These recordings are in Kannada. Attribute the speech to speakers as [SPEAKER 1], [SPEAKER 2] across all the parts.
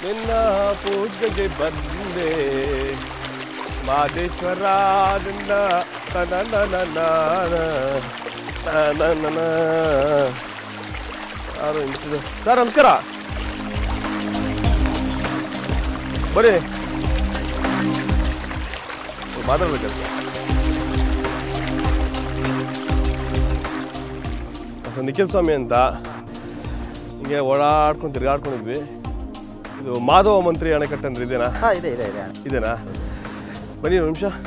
[SPEAKER 1] ನಿನ್ನ ಪೂಜೆಗೆ ಬಂದೆ ಮಾದೇಶ್ವರ ನಿನ್ನ ತನನನನನ, ತನನನ. ಯಾರು ಇಂತಿದು? ಸರ್ ನಮಸ್ಕಾರ ಬರ್ರಿ ಮಾತಾಡ್ಬೇಕಂತ ಸೊ ನಿಖಿಲ್ ಸ್ವಾಮಿ ಅಂತ ಹಿಂಗೆ ಓಡಾಡ್ಕೊಂಡು ತಿರ್ಗಾಡ್ಕೊಂಡಿದ್ವಿ ಇದು ಮಾಧವ ಮಂತ್ರಿ ಅಣೆಕಟ್ಟೆ ಅಂದ್ರೆ ಇದೇನಾ
[SPEAKER 2] ಹಾಂ ಇದೆ ಇದೆ ಇದೆ
[SPEAKER 1] ಇದೇನಾ ಬನ್ನಿ ಒಂದು ನಿಮಿಷ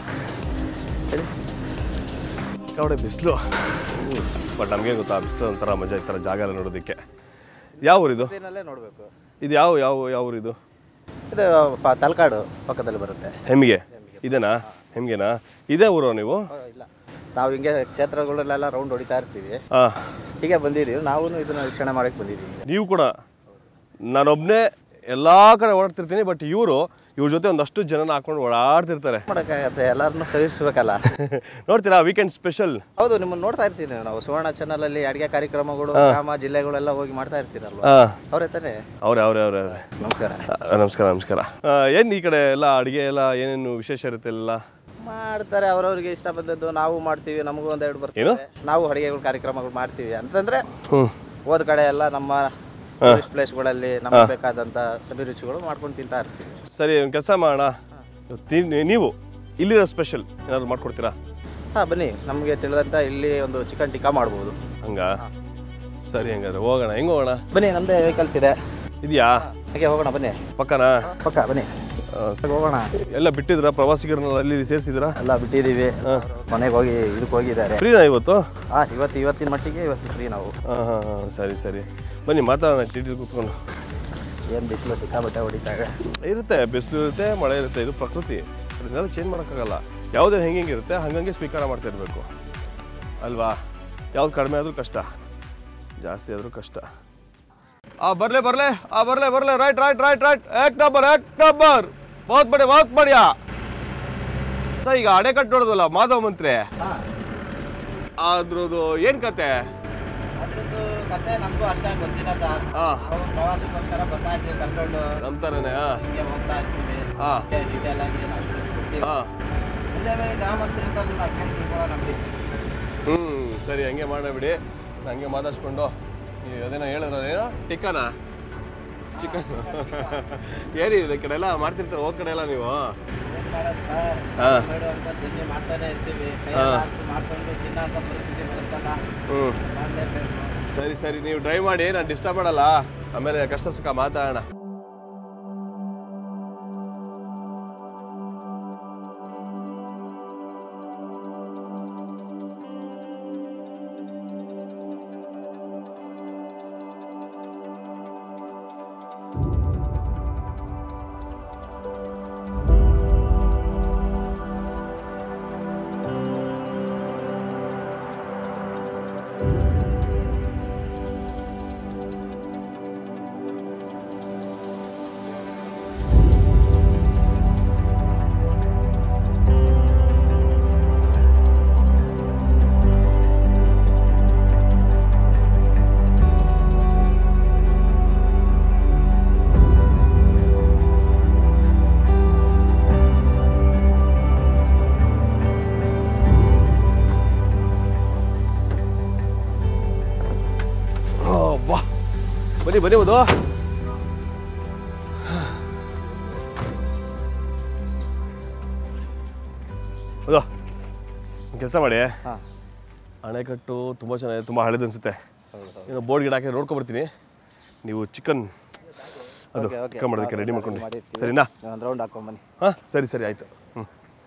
[SPEAKER 1] ಕವಡೆ ಬಿಸಿಲು ಬಟ್ ನಮಗೆ ಗೊತ್ತಾ ಬಿಸಿಲು ಒಂಥರ ಮಜಾ ಈ ಥರ ಜಾಗ ಎಲ್ಲ ನೋಡೋದಕ್ಕೆ ಯಾವ ಊರಿದು
[SPEAKER 2] ಇದನ್ನಲ್ಲೇ ನೋಡಬೇಕು
[SPEAKER 1] ಇದು ಯಾವ ಯಾವ ಯಾವ ಊರಿದು
[SPEAKER 2] ಇದು ಪ ತಲಕಾಡು ಪಕ್ಕದಲ್ಲಿ ಬರುತ್ತೆ
[SPEAKER 1] ಹೆಮ್ಮಿಗೆ ಇದೇನಾ ಹೆಮ್ಗೆನಾ ಇದೇ ಊರು ನೀವು
[SPEAKER 2] ಓ, ಇಲ್ಲ ನಾವು ಹಿಂಗೆ ಕ್ಷೇತ್ರಗಳಲ್ಲೆಲ್ಲ ರೌಂಡ್ ಹೊಡಿತಾ ಇರ್ತೀವಿ
[SPEAKER 1] ಹಾಂ
[SPEAKER 2] ಹೀಗೆ ಬಂದಿದ್ದೀವಿ ನಾವು ಇದನ್ನ ವೀಕ್ಷಣೆ ಮಾಡಕ್ಕೆ ಬಂದಿದ್ದೀವಿ
[SPEAKER 1] ನೀವು ಕೂಡ ನಾನೊಬ್ಬನೇ ಎಲ್ಲ ಕಡೆ ಓಡಾಡ್ತಿರ್ತೀನಿ ಬಟ್ ಇವರು ಇವ್ರ ಜೊತೆ ಒಂದಷ್ಟು ಜನನ ಹಾಕೊಂಡು ಓಡಾಡ್ತಿರ್ತಾರೆ
[SPEAKER 2] ಮಾಡೋಕ್ಕಾಗತ್ತೆ ಎಲ್ಲರನ್ನೂ ಸವಿಸ್ಬೇಕಲ್ಲ
[SPEAKER 1] ನೋಡ್ತೀರಾ ವೀಕೆಂಡ್ ಸ್ಪೆಷಲ್
[SPEAKER 2] ಹೌದು ನಿಮ್ಮನ್ನು ನೋಡ್ತಾ ಇರ್ತೀನಿ ನಾವು ಸುವರ್ಣ ಚಾನಲಲ್ಲಿ ಅಡುಗೆ ಕಾರ್ಯಕ್ರಮಗಳು ಗ್ರಾಮ ಜಿಲ್ಲೆಗಳೆಲ್ಲ ಹೋಗಿ ಮಾಡ್ತಾ ಇರ್ತೀರಲ್ವ
[SPEAKER 1] ಹಾಂ
[SPEAKER 2] ಅವರೇ ತಾನೇ
[SPEAKER 1] ಅವ್ರೆ ಅವ್ರೆ ಅವ್ರೆ ಅವ್ರೆ
[SPEAKER 2] ನಮಸ್ಕಾರ
[SPEAKER 1] ಆ, ನಮಸ್ಕಾರ ನಮಸ್ಕಾರ ಏನು ಈ ಕಡೆ ಎಲ್ಲ ಅಡುಗೆ ಎಲ್ಲ ಏನೇನು ವಿಶೇಷ ಇರುತ್ತೆ ಎಲ್ಲ
[SPEAKER 2] ಮಾಡ್ತಾರೆ ಅವ್ರವ್ರಿಗೆ ಇಷ್ಟ ಬಂದದ್ದು ನಾವು ಮಾಡ್ತೀವಿ ನಮಗೂ ಒಂದೆರಡು
[SPEAKER 1] ಏನು?
[SPEAKER 2] ಬರ್ತದೆ ನಾವು ಅಡುಗೆಗಳು ಕಾರ್ಯಕ್ರಮಗಳು ಮಾಡ್ತೀವಿ ಅಂತಂದ್ರೆ
[SPEAKER 1] ಹ್ಞೂ
[SPEAKER 2] ಹೋದ ಕಡೆ ಎಲ್ಲ ನಮ್ಮ ಟೂರಿಸ್ಟ್ ಪ್ಲೇಸ್ಗಳಲ್ಲಿ ನಮಗೆ ಬೇಕಾದಂಥ ಸಭಿರುಚಿಗಳು ಮಾಡ್ಕೊಂಡು ತಿಂತಾ ಇರ್ತೀವಿ
[SPEAKER 1] ಸರಿ ಒಂದು ಕೆಲಸ ಮಾಡೋಣ ಇವತ್ತು ನೀ- ನೀವು ಇಲ್ಲಿರೋ ಸ್ಪೆಷಲ್ ಏನಾದ್ರು ಮಾಡ್ಕೊಡ್ತೀರಾ
[SPEAKER 2] ಹಾಂ ಬನ್ನಿ ನಮಗೆ ತಿಳಿದಂಥ ಇಲ್ಲಿ ಒಂದು ಚಿಕನ್ ಟಿಕ್ಕಾ ಮಾಡ್ಬೋದು
[SPEAKER 1] ಹಂಗ ಸರಿ ಹಂಗಾದ್ರೆ ಹೋಗೋಣ ಹೆಂಗೆ ಹೋಗೋಣ
[SPEAKER 2] ಬನ್ನಿ ನಮ್ಮದೇ ವೆಹಿಕಲ್ಸ್ ಇದೆ
[SPEAKER 1] ಇದೆಯಾ
[SPEAKER 2] ಹಾಗೆ ಹೋಗೋಣ ಬನ್ನಿ
[SPEAKER 1] ಪಕ್ಕನಾ
[SPEAKER 2] ಪಕ್ಕ ಬನ್ನಿ
[SPEAKER 1] ಆ,
[SPEAKER 2] ಹೋಗೋಣ
[SPEAKER 1] ಎಲ್ಲ ಬಿಟ್ಟಿದ್ರಾ ಪ್ರವಾಸಿಗರನ್ನ ಅಲ್ಲಿ ಸೇರಿಸಿದ್ರಾ
[SPEAKER 2] ಎಲ್ಲ ಬಿಟ್ಟಿದ್ದೀವಿ ಮನೆಗೆ ಹೋಗಿ ಇದಕ್ಕೆ ಹೋಗಿದ್ದಾರೆ
[SPEAKER 1] ಫ್ರೀನಾ ಇವತ್ತು
[SPEAKER 2] ಹಾಂ ಇವತ್ತು ಇವತ್ತಿನ ಮಟ್ಟಿಗೆ ಇವತ್ತು ಫ್ರೀ ನಾವು
[SPEAKER 1] ಹಾಂ ಹಾಂ ಹಾಂ ಸರಿ ಸರಿ ಬನ್ನಿ ಮಾತಾಡೋಣ ಟಿಟಿ ಕೂತ್ಕೊಂಡು
[SPEAKER 2] ಏನು ಬಿಸಿಲು ಸಿಕ್ಕಾಬಟ್ಟೆ ಹೊಡಿತಾರೆ
[SPEAKER 1] ಇರುತ್ತೆ ಬಿಸಿಲು ಇರುತ್ತೆ ಮಳೆ ಇರುತ್ತೆ ಇದು ಪ್ರಕೃತಿ ಅದನ್ನೆಲ್ಲ ಚೇಂಜ್ ಮಾಡೋಕ್ಕಾಗಲ್ಲ ಯಾವುದೇ ಹೆಂಗೆ ಇರುತ್ತೆ ಹಂಗಂಗೆ ಸ್ವೀಕಾರ ಮಾಡ್ತಾ ಇರಬೇಕು ಅಲ್ವಾ ಯಾವ್ದು ಕಡಿಮೆ ಆದರೂ ಕಷ್ಟ ಜಾಸ್ತಿ ಆದರೂ ಕಷ್ಟ ಆ ಬರಲೆ ಬರಲೆ ಆ ಬರಲೆ ಬರಲೆ ರೈಟ್ ರೈಟ್ ರೈಟ್ ರೈಟ್ ಏಕ್ ನಂಬರ್ ಏಕ್ ನಂಬರ್ ಬಹುತ್ ಬಡಿ ಬಹುತ್ ಬಡಿಯಾ ಸೊ ಈಗ ಅಣೆಕಟ್ಟು ನೋಡೋದಲ್ಲ ಮಾಧವ ಮಂತ್ರಿ ಅದ್ರದ್ದು ಏನು ಕತೆ
[SPEAKER 2] ಅದ್ರದ್ದು ಕತೆ ನಮಗೂ ಅಷ್ಟಾಗಿ ಗೊತ್ತಿಲ್ಲ ಸರ್
[SPEAKER 1] ಹಾಂ
[SPEAKER 2] ನಾವು ಪ್ರವಾಸಕ್ಕೋಸ್ಕರ ಬರ್ತಾ ಇರ್ತೀವಿ ಕರ್ಕೊಂಡು
[SPEAKER 1] ನಮ್ಮ ಥರನೇ ಹಾಂ
[SPEAKER 2] ಹಿಂಗೆ ಹೋಗ್ತಾ ಇರ್ತೀವಿ
[SPEAKER 1] ಹಾಂ
[SPEAKER 2] ಡೀಟೇಲ್ ಆಗಿ ನಾವು ಗೊತ್ತಿಲ್ಲ
[SPEAKER 1] ಹಾಂ
[SPEAKER 2] ಇಲ್ಲವೇ ಗ್ರಾಮಸ್ಥರು ಇರ್ತಾರಲ್ಲ ಕೇಳಿ ತಿಳ್ಕೊಳ್ಳೋ ನಮಗೆ
[SPEAKER 1] ಹ್ಞೂ ಸರಿ ಹಂಗೆ ಮಾಡಬಿಡಿ ಹಂಗೆ ಮಾತಾಡ್ಸ್ಕೊಂಡು ನೀವು ಅದೇನೋ ಹೇಳಿದ್ರಲ್ಲ ಏನೋ ಟಿಕ್ಕನಾ ಚಿಕನ್ ಏನಿ ಈ ಕಡೆ ಎಲ್ಲ ಮಾಡ್ತಿರ್ತಾರೆ ಹೋದ ಕಡೆ ಎಲ್ಲ ನೀವು
[SPEAKER 2] ಏನ್ ಮಾಡೋದು ಸರ್
[SPEAKER 1] ಹಾಂ
[SPEAKER 2] ಮಾಡುವಂತ ಜರ್ನಿ ಮಾಡ್ತಾನೆ ಇರ್ತೀವಿ ಕೈಯಲ್ಲಿ ಹಾಕಿ ಮಾಡ್ಕೊಂಡು ತಿನ್ನೋಂಥ ಪರಿಸ್ಥಿತಿ ಬರುತ್ತಲ್ಲ
[SPEAKER 1] ಹ್ಞೂ
[SPEAKER 2] ಮಾಡಲೇಬೇಕು
[SPEAKER 1] ಸರಿ ಸರಿ ನೀವು ಡ್ರೈವ್ ಮಾಡಿ ನಾನು ಡಿಸ್ಟರ್ಬ್ ಮಾಡಲ್ಲ ಆಮೇಲೆ ಕಷ್ಟ ಸುಖ ಮಾತಾಡೋಣ ಬಾ ಬನ್ನಿ ಬನ್ನಿ ಒಂದು ಅದು ಕೆಲಸ ಮಾಡಿ
[SPEAKER 2] ಹಾಂ
[SPEAKER 1] ಅಣೆಕಟ್ಟು ತುಂಬ ಚೆನ್ನಾಗಿದೆ ತುಂಬ ಹಳೇದು ಅನ್ಸುತ್ತೆ
[SPEAKER 2] ಹೌದು ಹೌದು
[SPEAKER 1] ಏನೋ ಬೋರ್ಡ್ ಗಿಡ ಹಾಕಿ ನೋಡ್ಕೊಬರ್ತೀನಿ ನೀವು ಚಿಕನ್ ಅದು
[SPEAKER 2] ಓಕೆ ಓಕೆ
[SPEAKER 1] ಚಿಕನ್ ಮಾಡೋದಕ್ಕೆ ರೆಡಿ ಮಾಡ್ಕೊಂಡು
[SPEAKER 2] ಮಾಡಿರ್ತೀವಿ.
[SPEAKER 1] ಸರಿನಾ
[SPEAKER 2] ಒಂದು ರೌಂಡ್ ಹಾಕೊಂಬನ್ನಿ
[SPEAKER 1] ಹಾಂ ಸರಿ ಸರಿ ಆಯಿತು ಹ್ಞೂ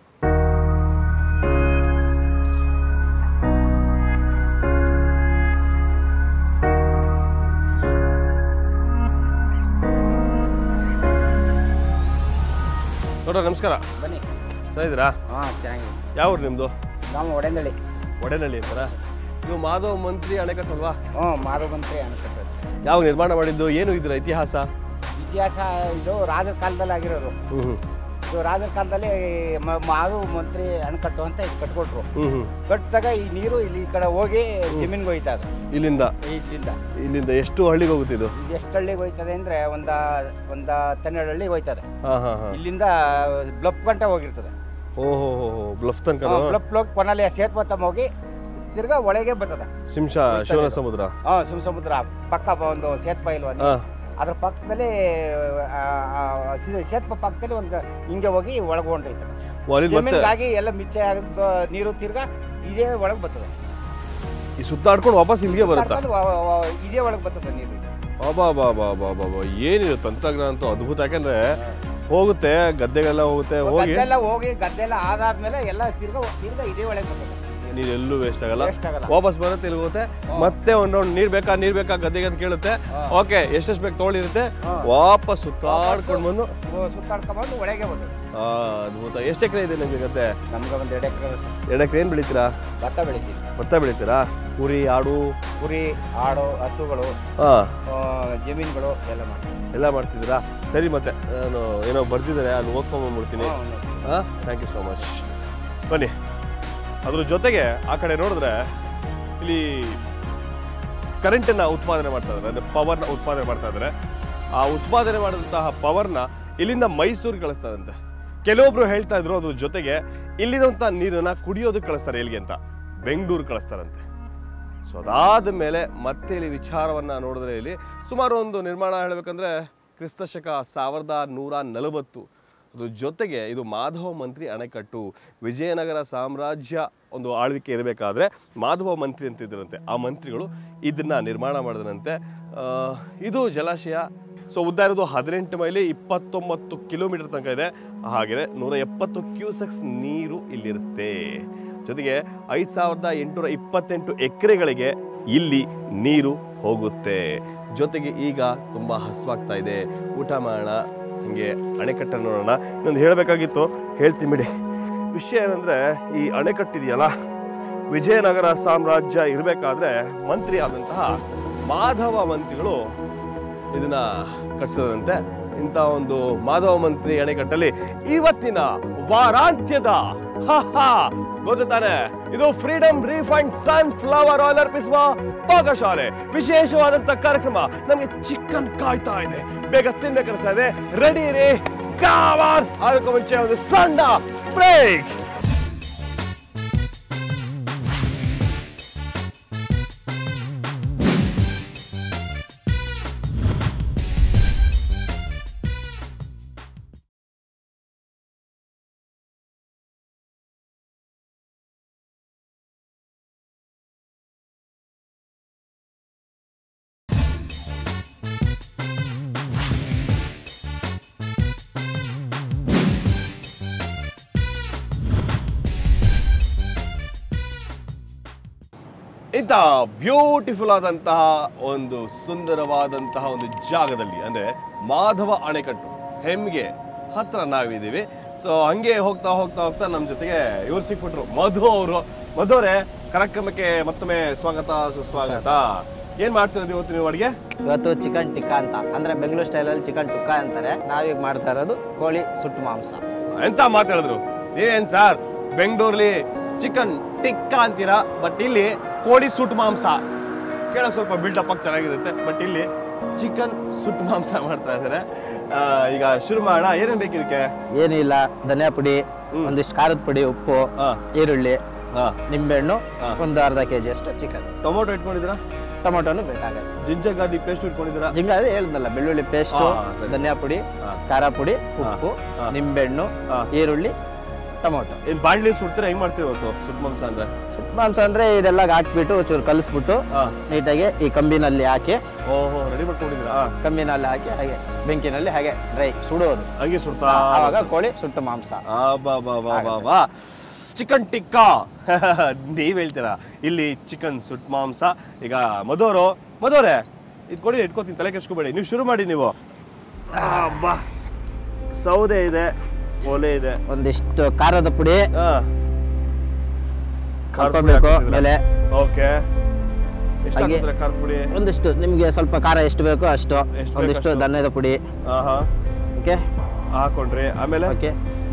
[SPEAKER 1] ನೋಡ್ರ ನಮಸ್ಕಾರ
[SPEAKER 2] ಬನ್ನಿ
[SPEAKER 1] ಚೆನ್ನಾಗಿದ್ದೀರಾ
[SPEAKER 2] ಹಾಂ ಚೆನ್ನಾಗಿದೆ
[SPEAKER 1] ಯಾವ ಊರು ನಿಮ್ಮದು
[SPEAKER 2] ನಾವು ಒಡೆಂದಳಿ
[SPEAKER 1] ಒಡೆನಹಳ್ಳಿ ಅಂತಾರ ಇದು ಮಾಧವ ಮಂತ್ರಿ ಅಣೆಕಟ್ಟಲ್ವಾ
[SPEAKER 2] ಹ್ಞೂ ಮಾರುಮಂತ್ರಿ ಅನ್ಸುತ್ತೆ
[SPEAKER 1] ಯಾವಾಗ ನಿರ್ಮಾಣ ಮಾಡಿದ್ದು ಏನು ಇದರ ಇತಿಹಾಸ
[SPEAKER 2] ಇತಿಹಾಸ ಇದು ರಾಜರ ಕಾಲದಲ್ಲಿ ಆಗಿರೋದು
[SPEAKER 1] ಹ್ಞೂ ಹ್ಞೂ
[SPEAKER 3] ಇದು ರಾಜರ ಕಾಲದಲ್ಲಿ ಮ- ಮಾದು ಮಂತ್ರಿ ಅಣೆಕಟ್ಟು ಅಂತ ಇದು ಕಟ್ಕೊಟ್ರು
[SPEAKER 1] ಹ್ಮ್ ಹ್ಮ್
[SPEAKER 3] ಕಟ್ಟಿದಾಗ ಈ ನೀರು ಇಲ್ಲಿ ಈ ಕಡೆ ಹೋಗಿ ಜಮೀನ್ಗೆ ಹೋಯ್ತಾ ಅದು
[SPEAKER 1] ಇಲ್ಲಿಂದ
[SPEAKER 3] ಇಲ್ಲಿಂದ
[SPEAKER 1] ಇಲ್ಲಿಂದ ಎಷ್ಟು ಹಳ್ಳಿಗೆ ಹೋಗುತ್ತೆ ಇದು
[SPEAKER 3] ಇದು ಎಷ್ಟು ಹಳ್ಳಿಗೆ ಹೋಯ್ತದೆ ಅಂದ್ರೆ ಒಂದ ಒಂದ ಹನ್ನೆರಡು ಹಳ್ಳಿಗೆ ಹೋಯ್ತದೆ
[SPEAKER 1] ಹಾ ಹಾ ಹಾ
[SPEAKER 3] ಇಲ್ಲಿಂದ ಬ್ಲಪ್ ಗಂಟೆ ಹೋಗಿರ್ತದೆ
[SPEAKER 1] ಓಹೋ ಹೋ ಹೋ ಬ್ಲಫ್ ತನಕ
[SPEAKER 3] ಬ್ಲಪ್ ಬ್ಲಪ್ ಕೊನಲ್ಲಿ ಸೇತುವೆ ತಮ್ಮ ಹೋಗಿ ತಿರ್ಗಾ ಒಳಗೆ ಬರ್ತದೆ
[SPEAKER 1] ಸಿಂಶ ಶಿವನ ಸಮುದ್ರ
[SPEAKER 3] ಹಾ ಶಿವ ಸಮುದ್ರ ಪಕ್ಕ ಒಂದು ಸೇತುವೆ ಇಲ್ವಾ
[SPEAKER 1] ಹಾ
[SPEAKER 3] ಅದ್ರ ಪಕ್ಕದಲ್ಲಿ ಆ, ಆ, ಸಿ- ಸೇತುವೆ ಪಕ್ಕದಲ್ಲಿ ಒಂದು ಹಿಂಗೆ ಹೋಗಿ ಒಳಗೆ ಹೊಂಟೈತದೆ
[SPEAKER 1] ಓ, ಅಲ್ಲಿ ಮತ್ತೆ
[SPEAKER 3] ಜಮೀನ್ಗಾಗಿ ಎಲ್ಲ ಮಿಚ್ಚ ಆಗಿದ್ದ ನೀರು ತಿರ್ಗಾ ಇದೇ ಒಳಗೆ ಬರ್ತದೆ
[SPEAKER 1] ಈ ಸುತ್ತಾಡ್ಕೊಂಡು ವಾಪಸ್ ಇಲ್ಲಿಗೆ ಬರುತ್ತಾ
[SPEAKER 3] ಕರ್ಕೊಂಡು ವ- ವ- ವ- ಇದೇ ಒಳಗೆ ಬರ್ತದೆ ನೀರು
[SPEAKER 1] ಬಾಬಾ ಬಾಬಾ ಬಾಬಾ ಬಾ ಏನಿದೆ ತಂತ್ರಜ್ಞಾನ ಅಂತೂ ಅದ್ಭುತ ಯಾಕಂದ್ರೆ ಹೋಗುತ್ತೆ ಗದ್ದೆಗೆಲ್ಲ ಹೋಗುತ್ತೆ ಹೋಗಿ
[SPEAKER 3] ಗದ್ದೆಲ್ಲ ಹೋಗಿ ಗದ್ದೆಲ್ಲ ಆದಾದ್ಮೇಲೆ ಎಲ್ಲ ತಿರ್ಗಾ ತಿರ್ಗಾ ಇದೇ ಒಳಗೆ ಬರ್ತದೆ
[SPEAKER 1] ನೀರೆಲ್ಲೂ ವೇಸ್ಟ್ ಆಗಲ್ಲ
[SPEAKER 3] ವೇಸ್ಟ್ ಆಗಲ್ಲ
[SPEAKER 1] ವಾಪಸ್ ಬರುತ್ತೆ ಇಲ್ಲಿ ಹೋಗುತ್ತೆ ಮತ್ತೆ ಒಂದ್ ರೌಂಡ್ ನೀರ್ ಬೇಕಾ ನೀರ್ ಬೇಕಾ ಗದ್ದೆಗೆ ಅಂತ ಕೇಳುತ್ತೆ
[SPEAKER 3] ಹಾ.
[SPEAKER 1] ಓಕೆ ಎಷ್ಟೆಷ್ಟು ಬೇಕು ತೊಗೊಂಡಿರುತ್ತೆ
[SPEAKER 3] ಹಾ.
[SPEAKER 1] ವಾಪಸ್ ಸುತ್ತಾಡ್ಕೊಂಡು ಬಂದು
[SPEAKER 3] ಓ, ಸುತ್ತಾಡ್ಕೊಂಬಂದು ಒಳಗೆ ಬರ್ತದೆ
[SPEAKER 1] ಆ, ಅದ್ಭುತ ಎಷ್ಟು ಎಕರೆ ಇದೆ ನಿಮಗೆ ಗದ್ದೆ
[SPEAKER 3] ನಮ್ಗೆ ಒಂದು ಎರಡು ಎಕರೆ
[SPEAKER 1] ಎರಡು ಎಕರೆ ಏನು ಬೆಳಿತೀರಾ
[SPEAKER 3] ಭತ್ತ ಬೆಳಿತೀವಿ
[SPEAKER 1] ಭತ್ತ ಬೆಳಿತೀರಾ ಕುರಿ ಆಡು
[SPEAKER 3] ಕುರಿ ಆಡು ಹಸುಗಳು
[SPEAKER 1] ಹಾ
[SPEAKER 3] ಆ, ಜಮೀನುಗಳು ಎಲ್ಲ ಮಾಡ್ತೀವಿ
[SPEAKER 1] ಎಲ್ಲ ಮಾಡ್ತಿದ್ದೀರಾ ಸರಿ ಮತ್ತೆ ನಾನು ಏನೋ ಬರ್ತಿದ್ದಾರೆ ಅಲ್ಲಿ ಓದ್ಕೊಂಬಂದ್ಬಿಡ್ತೀನಿ ಹಾಂ ಥ್ಯಾಂಕ್ ಯು ಸೋ ಮಚ್ ಬನ್ನಿ ಅದ್ರ ಜೊತೆಗೆ ಆ ಕಡೆ ನೋಡಿದ್ರೆ ಇಲ್ಲಿ ಕರೆಂಟನ್ನು ಉತ್ಪಾದನೆ ಮಾಡ್ತಾ ಇದ್ದಾರೆ ಅಂದರೆ ಪವರ್ನ ಉತ್ಪಾದನೆ ಮಾಡ್ತಾ ಇದ್ದಾರೆ ಆ ಉತ್ಪಾದನೆ ಮಾಡಿದಂತಹ ಪವರ್ನ ಇಲ್ಲಿಂದ ಮೈಸೂರಿಗೆ ಕಳಿಸ್ತಾರಂತೆ ಕೆಲವೊಬ್ರು ಹೇಳ್ತಾ ಇದ್ರು ಅದ್ರ ಜೊತೆಗೆ ಇಲ್ಲಿರುವಂಥ ನೀರನ್ನ ಕುಡಿಯೋದಕ್ಕೆ ಕಳಿಸ್ತಾರೆ ಎಲ್ಲಿಗೆ ಅಂತ ಬೆಂಗಳೂರು ಕಳಿಸ್ತಾರಂತೆ ಸೊ ಅದಾದ ಮೇಲೆ ಮತ್ತೆ ಇಲ್ಲಿ ವಿಚಾರವನ್ನು ನೋಡಿದ್ರೆ ಇಲ್ಲಿ ಸುಮಾರು ಒಂದು ನಿರ್ಮಾಣ ಹೇಳಬೇಕಂದ್ರೆ ಕ್ರಿಸ್ತಶಕ ಸಾವಿರದ ನೂರ ನಲವತ್ತು ಅದ್ರ ಜೊತೆಗೆ ಇದು ಮಾಧವ ಮಂತ್ರಿ ಅಣೆಕಟ್ಟು ವಿಜಯನಗರ ಸಾಮ್ರಾಜ್ಯ ಒಂದು ಆಳ್ವಿಕೆ ಇರಬೇಕಾದ್ರೆ ಮಾಧವ ಮಂತ್ರಿ ಅಂತ ಇದ್ರಂತೆ ಆ ಮಂತ್ರಿಗಳು ಇದನ್ನ ನಿರ್ಮಾಣ ಮಾಡಿದ್ರಂತೆ ಆ, ಇದು ಜಲಾಶಯ ಸೊ ಉದ್ದ ಇರೋದು ಹದಿನೆಂಟು ಮೈಲಿ ಇಪ್ಪತ್ತೊಂಬತ್ತು ಕಿಲೋಮೀಟರ್ ತನಕ ಇದೆ ಹಾಗೆಯೇ ನೂರ ಎಪ್ಪತ್ತು ಕ್ಯೂಸೆಕ್ಸ್ ನೀರು ಇಲ್ಲಿರುತ್ತೆ ಜೊತೆಗೆ ಐದು ಸಾವಿರದ ಎಂಟುನೂರ ಇಪ್ಪತ್ತೆಂಟು ಎಕರೆಗಳಿಗೆ ಇಲ್ಲಿ ನೀರು ಹೋಗುತ್ತೆ ಜೊತೆಗೆ ಈಗ ತುಂಬ ಹಸುವಾಗ್ತಾ ಇದೆ ಊಟ ಮಾಡೋಣ ಹಾಗೆ ಅಣೆಕಟ್ಟನ್ನು ನೋಡೋಣ ಇನ್ನೊಂದು ಹೇಳಬೇಕಾಗಿತ್ತು ಹೇಳ್ತೀನಿ ಬಿಡಿ ವಿಷಯ ಏನಂದರೆ ಈ ಅಣೆಕಟ್ಟಿದೆಯಲ್ಲ ವಿಜಯನಗರ ಸಾಮ್ರಾಜ್ಯ ಇರಬೇಕಾದ್ರೆ ಮಂತ್ರಿ ಆದಂತಹ ಮಾಧವ ಮಂತ್ರಿಗಳು ಇದನ್ನ ಕಟ್ಸಿದ್ರಂತೆ ಇಂಥ ಒಂದು ಮಾಧವ ಮಂತ್ರಿ ಅಣೆಕಟ್ಟಲ್ಲಿ ಇವತ್ತಿನ ವಾರಾಂತ್ಯದ ಹ, ಹ, ಗೊತ್ತು ತಾನೆ ಇದು Freedom refined sunflower oil ಅರ್ಪಿಸುವ ಪಾಕಶಾಲೆ ವಿಶೇಷವಾದಂತ ಕಾರ್ಯಕ್ರಮ ನಮಗೆ ಚಿಕನ್ ಕಾಯ್ತಾ ಇದೆ ಬೇಗ ತಿನ್ಬೇಕನ್ನಿಸ್ತಾ ಇದೆ ರೆಡಿ ರೀ ಕಾವಾನ್ ಅದಕ್ಕೂ ಮುಂಚೆ ಒಂದು ಸಣ್ಣ ಬ್ರೇಕ್ ಇಂಥ ಬ್ಯೂಟಿಫುಲ್ ಆದಂತಹ ಒಂದು ಸುಂದರವಾದಂತಹ ಒಂದು ಜಾಗದಲ್ಲಿ ಅಂದ್ರೆ ಮಾಧವ ಅಣೆಕಟ್ಟು ಹೆಮ್ಗೆ ಹತ್ರ ನಾವಿದ್ದೀವಿ ಸೊ ಹಂಗೆ ಹೋಗ್ತಾ ಹೋಗ್ತಾ ಹೋಗ್ತಾ ನಮ್ಮ ಜೊತೆಗೆ ಇವ್ರು ಸಿಕ್ಬಿಟ್ರು ಮಧು ಅವರು ಮಧು ಅವರೇ ಕಾರ್ಯಕ್ರಮಕ್ಕೆ ಮತ್ತೊಮ್ಮೆ ಸ್ವಾಗತ ಸುಸ್ವಾಗತ ಏನ್ ಮಾಡ್ತಿರೋದು ಇವತ್ತು ನೀವು ಅಡುಗೆ
[SPEAKER 2] ಇವತ್ತು ಚಿಕನ್ ಟಿಕ್ಕಾ ಅಂತ ಅಂದ್ರೆ ಬೆಂಗಳೂರು ಸ್ಟೈಲಲ್ಲಿ ಚಿಕನ್ ಟುಕ್ಕಾ ಅಂತಾರೆ ನಾವೀಗ ಮಾಡ್ತಾ ಇರೋದು ಕೋಳಿ ಸುಟ್ಟು ಮಾಂಸ
[SPEAKER 1] ಎಂತ ಮಾತಾಡಿದ್ರು ನೀವೇನ್ ಸರ್ ಬೆಂಗಳೂರಲ್ಲಿ ಚಿಕನ್ ಟಿಕ್ಕಾ ಅಂತೀರಾ ಬಟ್ ಇಲ್ಲಿ ಕೋಳಿ ಸುಟ್ಟು ಮಾಂಸ ಕೇಳೋಕೆ ಸ್ವಲ್ಪ ಬಿಲ್ಡಪ್ ಆಗಿ ಚೆನ್ನಾಗಿರುತ್ತೆ ಬಟ್ ಇಲ್ಲಿ ಚಿಕನ್ ಸುಟ್ಟು ಮಾಂಸ ಮಾಡ್ತಾ ಇದ್ದಾರೆ ಆ, ಈಗ ಶುರು ಮಾಡೋಣ ಏನೇನು ಬೇಕು ಇದಕ್ಕೆ
[SPEAKER 2] ಏನೂ ಇಲ್ಲ ಧನಿಯಾ ಪುಡಿ
[SPEAKER 1] ಹ್ಮ್.
[SPEAKER 2] ಒಂದಿಷ್ಟು ಖಾರದ ಪುಡಿ ಉಪ್ಪು
[SPEAKER 1] ಹಾ
[SPEAKER 2] ಈರುಳ್ಳಿ
[SPEAKER 1] ಹಾ
[SPEAKER 2] ನಿಂಬೆಹಣ್ಣು
[SPEAKER 1] ಹಾ.
[SPEAKER 2] ಒಂದು ಅರ್ಧ ಕೆ ಜಿ ಅಷ್ಟು ಚಿಕನ್
[SPEAKER 1] ಟೊಮೊಟೊ ಇಟ್ಕೊಂಡಿದ್ದೀರಾ
[SPEAKER 2] ಟೊಮೊಟೊನು ಬೇಕಾಗತ್ತೆ
[SPEAKER 1] ಜಿಂಜರ್ ಗಾರ್ಲಿಕ್ ಪೇಸ್ಟ್ ಇಟ್ಕೊಂಡಿದ್ದೀರಾ
[SPEAKER 2] ಜಿಂಗ ಅದೇ ಹೇಳ್ದಲ್ಲ ಬೆಳ್ಳುಳ್ಳಿ ಪೇಸ್ಟು
[SPEAKER 1] ಹಾ, ಸರಿ.
[SPEAKER 2] ಧನಿಯಾ ಪುಡಿ
[SPEAKER 1] ಹಾ.
[SPEAKER 2] ಖಾರ ಪುಡಿ
[SPEAKER 1] ಹಾ.
[SPEAKER 2] ಉಪ್ಪು
[SPEAKER 1] ಹಾ.
[SPEAKER 2] ನಿಂಬೆಹಣ್ಣು
[SPEAKER 1] ಹಾ.
[SPEAKER 2] ಈರುಳ್ಳಿ ಟೊಮೊಟೊ
[SPEAKER 1] ಏನು ಬಾಣ್ಲಿ ಸುಡ್ತೀರಾ ಹೆಂಗ್ ಮಾಡ್ತೀವಿ ಇವತ್ತು ಸುಟ್ಟು ಮಾಂಸ ಅಂದ್ರೆ
[SPEAKER 2] ಸುಟ್ಟು ಮಾಂಸ ಅಂದ್ರೆ ಇದೆಲ್ಲ ಹಾಕ್ಬಿಟ್ಟು ಚೂರು ಕಲಿಸ್ಬಿಟ್ಟು
[SPEAKER 1] ಹಾ
[SPEAKER 2] ನೀಟಾಗಿ ಈ ಕಂಬಿನಲ್ಲಿ ಹಾಕಿ
[SPEAKER 1] ಓಹೋ ರೆಡಿ ಮಾಡ್ಕೊಂಡಿದ್ದೀರಾ
[SPEAKER 2] ಕಂಬಿನಲ್ಲಿ ಹಾಕಿ ಹಾಗೆ ಬೆಂಕಿನಲ್ಲಿ ಹಾಗೆ ಡ್ರೈ ಸುಡೋದು
[SPEAKER 1] ಹಂಗೆ ಸುಡ್ತಾ
[SPEAKER 2] ಆವಾಗ ಕೋಳಿ ಸುಟ್ಟು ಮಾಂಸ
[SPEAKER 1] ಆ ಬಾ ಬಾ ಬಾ ಬಾ ಬಾ ಚಿಕನ್ ಟಿಕ್ಕಾ ನೀವ್ ಹೇಳ್ತೀರಾ ಇಲ್ಲಿ ಚಿಕನ್ ಸುಟ್ ಮಾಂಸ ಈಗ ಮಧುವರು ಮಧುವರೇ ಇದು ಕೊಡಿ ಇಟ್ಕೋತೀನಿ ತಲೆ ಕೆಡ್ಸ್ಕೊಬೇಡಿ ನೀವು ಶುರು ಮಾಡಿ ನೀವು ಆ, ಬಾ ಸೌದೆ ಇದೆ ಒಲೆ ಇದೆ
[SPEAKER 2] ಒಂದಿಷ್ಟು ಖಾರದ ಪುಡಿ
[SPEAKER 1] ಆ. ಖಾರದ ಪುಡಿ
[SPEAKER 2] ಹಾಕೋಬೇಕು
[SPEAKER 1] ಹಾಕ್ತಿದ್ದೀರಾ?
[SPEAKER 2] ಮೇಲೆ
[SPEAKER 1] ಓಕೆ ಎಷ್ಟು
[SPEAKER 2] ಹಾಗೆ-
[SPEAKER 1] ಹಾಕಿದ್ರೆ ಖಾರದ ಪುಡಿ
[SPEAKER 2] ಒಂದಿಷ್ಟು ನಿಮ್ಗೆ ಸ್ವಲ್ಪ ಖಾರ ಎಷ್ಟು ಬೇಕೋ ಅಷ್ಟು
[SPEAKER 1] ಎಷ್ಟು
[SPEAKER 2] ಒಂದಿಷ್ಟು
[SPEAKER 1] ಬೇಕಷ್ಟು?
[SPEAKER 2] ಧನ್ಯದ ಪುಡಿ
[SPEAKER 1] ಆಹಾ
[SPEAKER 2] ಓಕೆ
[SPEAKER 1] ಹಾಕೊಂಡ್ರಿ ಆಮೇಲೆ
[SPEAKER 2] ಓಕೆ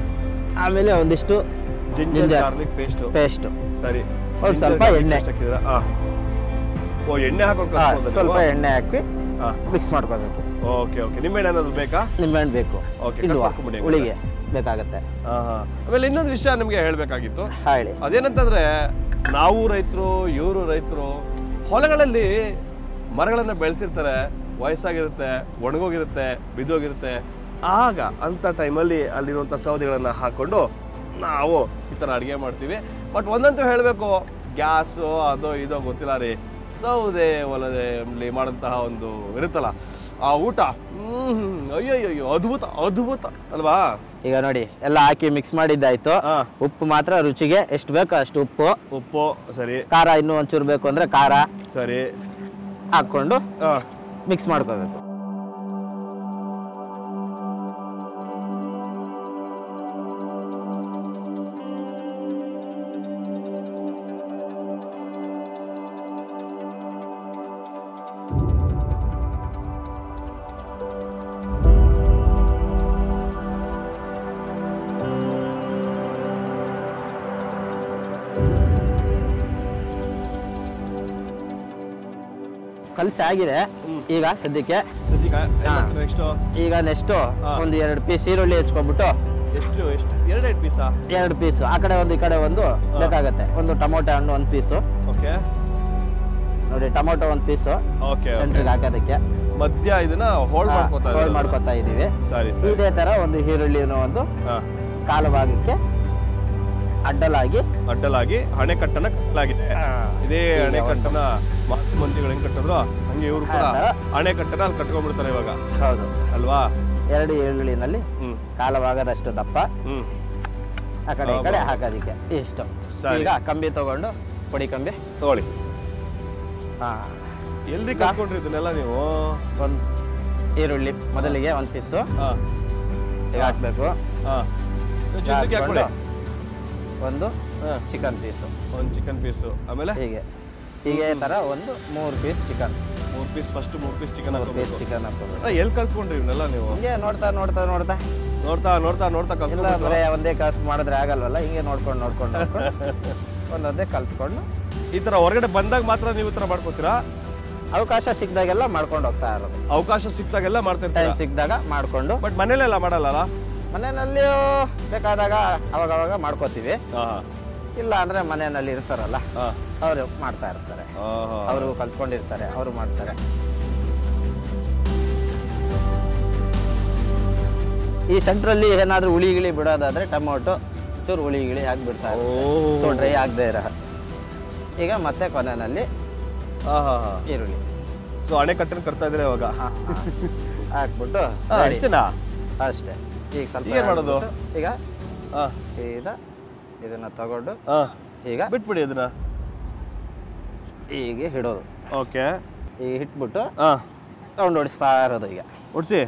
[SPEAKER 2] ಆಮೇಲೆ ಒಂದಿಷ್ಟು
[SPEAKER 1] ginger
[SPEAKER 2] Ginger.
[SPEAKER 1] Garlic paste
[SPEAKER 2] paste
[SPEAKER 1] ಸರಿ
[SPEAKER 2] ಒಂದ್
[SPEAKER 1] Ginger
[SPEAKER 2] ಸ್ವಲ್ಪ
[SPEAKER 1] garlic
[SPEAKER 2] ಎಣ್ಣೆ.
[SPEAKER 1] paste ಹಾಕಿದ್ದೀರಾ? ಹಾ. ಓ ಎಣ್ಣೆ ಹಾಕೊಂಡು
[SPEAKER 2] ಸ್ವಲ್ಪ ಎಣ್ಣೆ ಹಾಕಿ
[SPEAKER 1] ಹಾ
[SPEAKER 2] ಮಿಕ್ಸ್ ಮಾಡ್ಕೋಬೇಕು
[SPEAKER 1] ಓಕೆ ಓಕೆ ನಿಂಬೆಹಣ್ಣು ಏನಾದ್ರು ಬೇಕಾ
[SPEAKER 2] ನಿಂಬೆಹಣ್ಣು ಬೇಕು
[SPEAKER 1] Okay,
[SPEAKER 2] ಇಲ್ವಾ
[SPEAKER 1] cut ಮಾಡ್ಕೊಂಬಿಡಿ
[SPEAKER 2] ಹುಳಿಗೆ ಬೇಕಾಗತ್ತೆ
[SPEAKER 1] ಹಾ ಹಾ ಆಮೇಲೆ ಇನ್ನೊಂದು ವಿಷಯ ನಿಮಗೆ ಹೇಳಬೇಕಾಗಿತ್ತು
[SPEAKER 2] ಹೇಳಿ
[SPEAKER 1] ಅದೇನಂತಂದ್ರೆ ನಾವು ರೈತರು ಇವರು ರೈತರು ಹೊಲಗಳಲ್ಲಿ ಮರಗಳನ್ನು ಬೆಳೆಸಿರ್ತಾರೆ ವಯಸ್ಸಾಗಿರುತ್ತೆ ಒಣಗೋಗಿರುತ್ತೆ ಬಿದ್ದೋಗಿರುತ್ತೆ ಆಗ ಅಂಥ ಟೈಮಲ್ಲಿ ಅಲ್ಲಿರುವಂಥ ಸೌದೆಗಳನ್ನು ಹಾಕ್ಕೊಂಡು ನಾವು ಈ ಥರ ಅಡುಗೆ ಮಾಡ್ತೀವಿ ಬಟ್ ಒಂದಂತೂ ಹೇಳಬೇಕು ಗ್ಯಾಸು ಅದೋ ಇದೋ ಗೊತ್ತಿಲ್ಲ ರೀ ಸೌದೆ ಒಲದಲ್ಲಿ ಮಾಡೋಂತಹ ಒಂದು ಇರುತ್ತಲ್ಲ ಆ ಊಟ ಹ್ಮ್ ಅಯ್ಯಯ್ಯೋ ಅದ್ಭುತ ಅದ್ಭುತ ಅಲ್ವಾ
[SPEAKER 2] ಈಗ ನೋಡಿ ಎಲ್ಲ ಹಾಕಿ ಮಿಕ್ಸ್ ಮಾಡಿದ್ದಾಯ್ತು
[SPEAKER 1] ಹಾಂ
[SPEAKER 2] ಉಪ್ಪು ಮಾತ್ರ ರುಚಿಗೆ ಎಷ್ಟು ಬೇಕೋ ಅಷ್ಟು ಉಪ್ಪು
[SPEAKER 1] ಉಪ್ಪು ಸರಿ
[SPEAKER 2] ಖಾರ ಇನ್ನೂ ಒಂಚೂರು ಬೇಕು ಅಂದ್ರೆ ಖಾರ
[SPEAKER 1] ಸರಿ
[SPEAKER 2] ಹಾಕ್ಕೊಂಡು
[SPEAKER 1] ಹಾಂ
[SPEAKER 2] ಮಿಕ್ಸ್ ಮಾಡ್ಕೋಬೇಕು ಕಲಸಿ ಆಗಿದೆ
[SPEAKER 1] ಹ್ಮ್.
[SPEAKER 2] ಈಗ ಸದ್ಯಕ್ಕೆ ಹಾ.
[SPEAKER 1] ನೆಕ್ಸ್ಟ್
[SPEAKER 2] ಈಗ ನೆಕ್ಸ್ಟು
[SPEAKER 1] ಹಾ.
[SPEAKER 2] ಒಂದು ಎರಡು ಪೀಸ್ ಈರುಳ್ಳಿ ಹೆಚ್ಕೊಬಿಟ್ಟು
[SPEAKER 1] ಎಷ್ಟು ಎಷ್ಟು ಎರಡೆರಡು ಪೀಸಾ
[SPEAKER 2] ಎರಡು ಪೀಸ್ ಆ ಕಡೆ ಒಂದು ಈ ಕಡೆ ಒಂದು ಬೇಕಾಗತ್ತೆ ಒಂದು ಟೊಮೊಟೊ ಹಣ್ಣು ಒಂದು ಪೀಸು
[SPEAKER 1] ಓಕೆ
[SPEAKER 2] ನೋಡಿ ಟೊಮೊಟೊ ಒಂದು ಪೀಸು
[SPEAKER 1] ಓಕೆ
[SPEAKER 2] ಸೆಂಟ್ರಿಗೆ ಹಾಕೋದಕ್ಕೆ
[SPEAKER 1] ಮಧ್ಯ ಇದನ್ನ ಹೋಲ್ಡ್ ಮಾಡ್ಕೋತಾ
[SPEAKER 2] ಹೋಲ್ಡ್
[SPEAKER 1] ಇದ್ದೀರಲ್ಲ?
[SPEAKER 2] ಮಾಡ್ಕೊತಾ ಇದೀವಿ
[SPEAKER 1] ಸರಿ ಸರಿ
[SPEAKER 2] ಇದೇ ತರ ಒಂದು ಈರುಳ್ಳಿನ ಒಂದು
[SPEAKER 1] ಹಾ
[SPEAKER 2] ಕಾಲು ಭಾಗಕ್ಕೆ ಅಡ್ಡಲಾಗಿ
[SPEAKER 1] ಅಡ್ಡಲಾಗಿ ಅಣೆಕಟ್ಟನ್ನ ಕಟ್ಟಲಾಗಿದೆ ಇದೇ
[SPEAKER 2] ಈಗ
[SPEAKER 1] ಅಣೆಕಟ್ಟನ್ನ ಮಹಾತ್ಮ ಮಂದಿಗಳು ಹೆಂಗ್ ಕಟ್ಟಿದ್ರು ಹಂಗೆ ಇವರು ಕೂಡ
[SPEAKER 2] ಆ ತರ.
[SPEAKER 1] ಅಣೆಕಟ್ಟನ್ನ ಅಲ್ಲಿ ಕಟ್ಕೊಂಡ್ಬಿಡ್ತಾರೆ ಇವಾಗ
[SPEAKER 2] ಹೌದು
[SPEAKER 1] ಅಲ್ವಾ
[SPEAKER 2] ಎರಡು ಈರುಳ್ಳಿನಲ್ಲಿ
[SPEAKER 1] ಹ್ಮ್
[SPEAKER 2] ಕಾಲು ಭಾಗದಷ್ಟು ದಪ್ಪ
[SPEAKER 1] ಹ್ಮ್
[SPEAKER 2] ಆ ಕಡೆ ಈ ಕಡೆ
[SPEAKER 1] ಹೌದು.
[SPEAKER 2] ಹಾಕೋದಿಕ್ಕೆ ಇಷ್ಟು
[SPEAKER 1] ಸರಿ.
[SPEAKER 2] ಈಗ ಕಂಬಿ ತಗೊಂಡು ಪುಡಿ ಕಂಬಿ
[SPEAKER 1] ತಗೊಳ್ಳಿ
[SPEAKER 2] ಹಾ
[SPEAKER 1] ಎಲ್ರಿ ಕಟ್ಕೊಂಡ್ರಿ ಇದನ್ನೆಲ್ಲ ನೀವು
[SPEAKER 2] ಒಂದು ಈರುಳ್ಳಿ ಮೊದಲಿಗೆ ಒಂದು ಪೀಸು
[SPEAKER 1] ಹಾ
[SPEAKER 2] ಈಗ ಹಾಕ್ಬೇಕು
[SPEAKER 1] ಹಾ ಜೊತೆಗೆ ಹಾಕೊಳ್ಳಿ
[SPEAKER 2] ಒಂದು
[SPEAKER 1] ಹಾ
[SPEAKER 2] ಚಿಕನ್ ಪೀಸು
[SPEAKER 1] ಒಂದು ಚಿಕನ್ ಪೀಸು ಆಮೇಲೆ
[SPEAKER 2] ಹೀಗೆ ಹೀಗೆ ತರ ಒಂದು ಮೂರು ಪೀಸ್ ಚಿಕನ್
[SPEAKER 1] ಮೂರ್ ಪೀಸ್ ಫಸ್ಟ್ ಮೂರ್ ಪೀಸ್ ಚಿಕನ್
[SPEAKER 2] ಮೂರು ಪೀಸ್
[SPEAKER 1] ಹಾಕೋಬೇಕು
[SPEAKER 2] ಚಿಕನ್ ಹಾಕೋಬೇಕು
[SPEAKER 1] ಎಲ್ಲಿ ಕಲ್ತ್ಕೊಂಡ್ರಿ ಇವನ್ನೆಲ್ಲ ನೀವು
[SPEAKER 2] ಹಿಂಗೆ ನೋಡ್ತಾ ನೋಡ್ತಾ ನೋಡ್ತಾ
[SPEAKER 1] ನೋಡ್ತಾ ನೋಡ್ತಾ ನೋಡ್ತಾ
[SPEAKER 2] ಇಲ್ಲ
[SPEAKER 1] ಕಲ್ತ್ಕೊಂಡು
[SPEAKER 2] ಬರೇ ಒಂದೇ ಕಾಸು ಮಾಡಿದ್ರೆ ಆಗಲ್ವಲ್ಲ ಹಿಂಗೆ ನೋಡ್ಕೊಂಡು ನೋಡ್ಕೊಂಡು ನೋಡ್ಕೊಂಡು ಒಂದೊಂದೇ ಕಲ್ತ್ಕೊಂಡು
[SPEAKER 1] ಈ ತರ ಹೊರಗಡೆ ಬಂದಾಗ ಮಾತ್ರ ನೀವು ಈ ತರ ಮಾಡ್ಕೋತೀರಾ
[SPEAKER 2] ಅವಕಾಶ ಸಿಕ್ಕಿದಾಗೆಲ್ಲ ಮಾಡ್ಕೊಂಡು ಹೋಗ್ತಾ ಇರೋದು
[SPEAKER 1] ಅವಕಾಶ ಸಿಕ್ತಾಗೆಲ್ಲ ಮಾಡ್ತಿರ್ತೀರಾ
[SPEAKER 2] ಟೈಮ್ ಸಿಕ್ಕಿದಾಗ ಮಾಡ್ಕೊಂಡು
[SPEAKER 1] ಬಟ್ ಮನೇಲೆಲ್ಲ ಮಾಡಲ್ಲ
[SPEAKER 2] ಮನೆಯಲ್ಲಿಯೂ ಬೇಕಾದಾಗ ಅವಾಗ ಅವಾಗ ಮಾಡ್ಕೋತೀವಿ
[SPEAKER 1] ಹಾ
[SPEAKER 2] ಇಲ್ಲ ಅಂದ್ರೆ ಮನೆಯಲ್ಲಿ ಇರ್ತಾರಲ್ಲ
[SPEAKER 1] ಹಾ
[SPEAKER 2] ಅವರು ಮಾಡ್ತಾ ಇರ್ತಾರೆ
[SPEAKER 1] ಆಹಾ.
[SPEAKER 2] ಅವರು ಕಲ್ತ್ಕೊಂಡಿರ್ತಾರೆ ಅವರು ಮಾಡ್ತಾರೆ ಈ ಸೆಂಟ್ರಲ್ಲಿ ಏನಾದರೂ ಹುಳಿ ಗಿಳಿ ಬಿಡೋದಾದ್ರೆ ಟೊಮೊಟೊ ಚೂರು ಹುಳಿ ಗಿಳಿ ಹಾಕ್ಬಿಡ್ತಾ
[SPEAKER 1] ಓ.
[SPEAKER 2] ಸೊ ಡ್ರೈ ಆಗದೆ ಇರೋ ಈಗ ಮತ್ತೆ ಕೊನೆಯಲ್ಲಿ
[SPEAKER 1] ಆಹಾ, ಹಾ.
[SPEAKER 2] ಈರುಳ್ಳಿ
[SPEAKER 1] ಸೊ ಅಣೆಕಟ್ಟನ್ನು ಕಟ್ತಾ ಇದ್ರೆ ಇವಾಗ
[SPEAKER 2] ಹಾ, ಹಾ. ಹಾಕ್ಬಿಟ್ಟು
[SPEAKER 1] ಹಾ,
[SPEAKER 2] ready.
[SPEAKER 1] ಇಷ್ಟೇನಾ
[SPEAKER 2] ಅಷ್ಟೇ ಈಗ ಸ್ವಲ್ಪ
[SPEAKER 1] ಈಗೇನ್ ಮಾಡೋದು?
[SPEAKER 2] ಹಾಕ್ಬಿಟ್ಟು ಈಗ
[SPEAKER 1] ಹಾ
[SPEAKER 2] ಸೀದಾ ಇದನ್ನ ತಗೊಂಡು
[SPEAKER 1] ಹಾ
[SPEAKER 2] ಈಗ
[SPEAKER 1] ಬಿಟ್ಬಿಡಿ ಅದನ್ನ
[SPEAKER 2] ಹೀಗೆ ಹಿಡೋದು
[SPEAKER 1] ಓಕೆ
[SPEAKER 2] ಈಗ ಹಿಟ್ಬಿಟ್ಟು
[SPEAKER 1] ಹಾ
[SPEAKER 2] ರೌಂಡ್ ಹೊಡಿಸ್ತಾ ಇರೋದು ಈಗ
[SPEAKER 1] ಒಡ್ಸಿ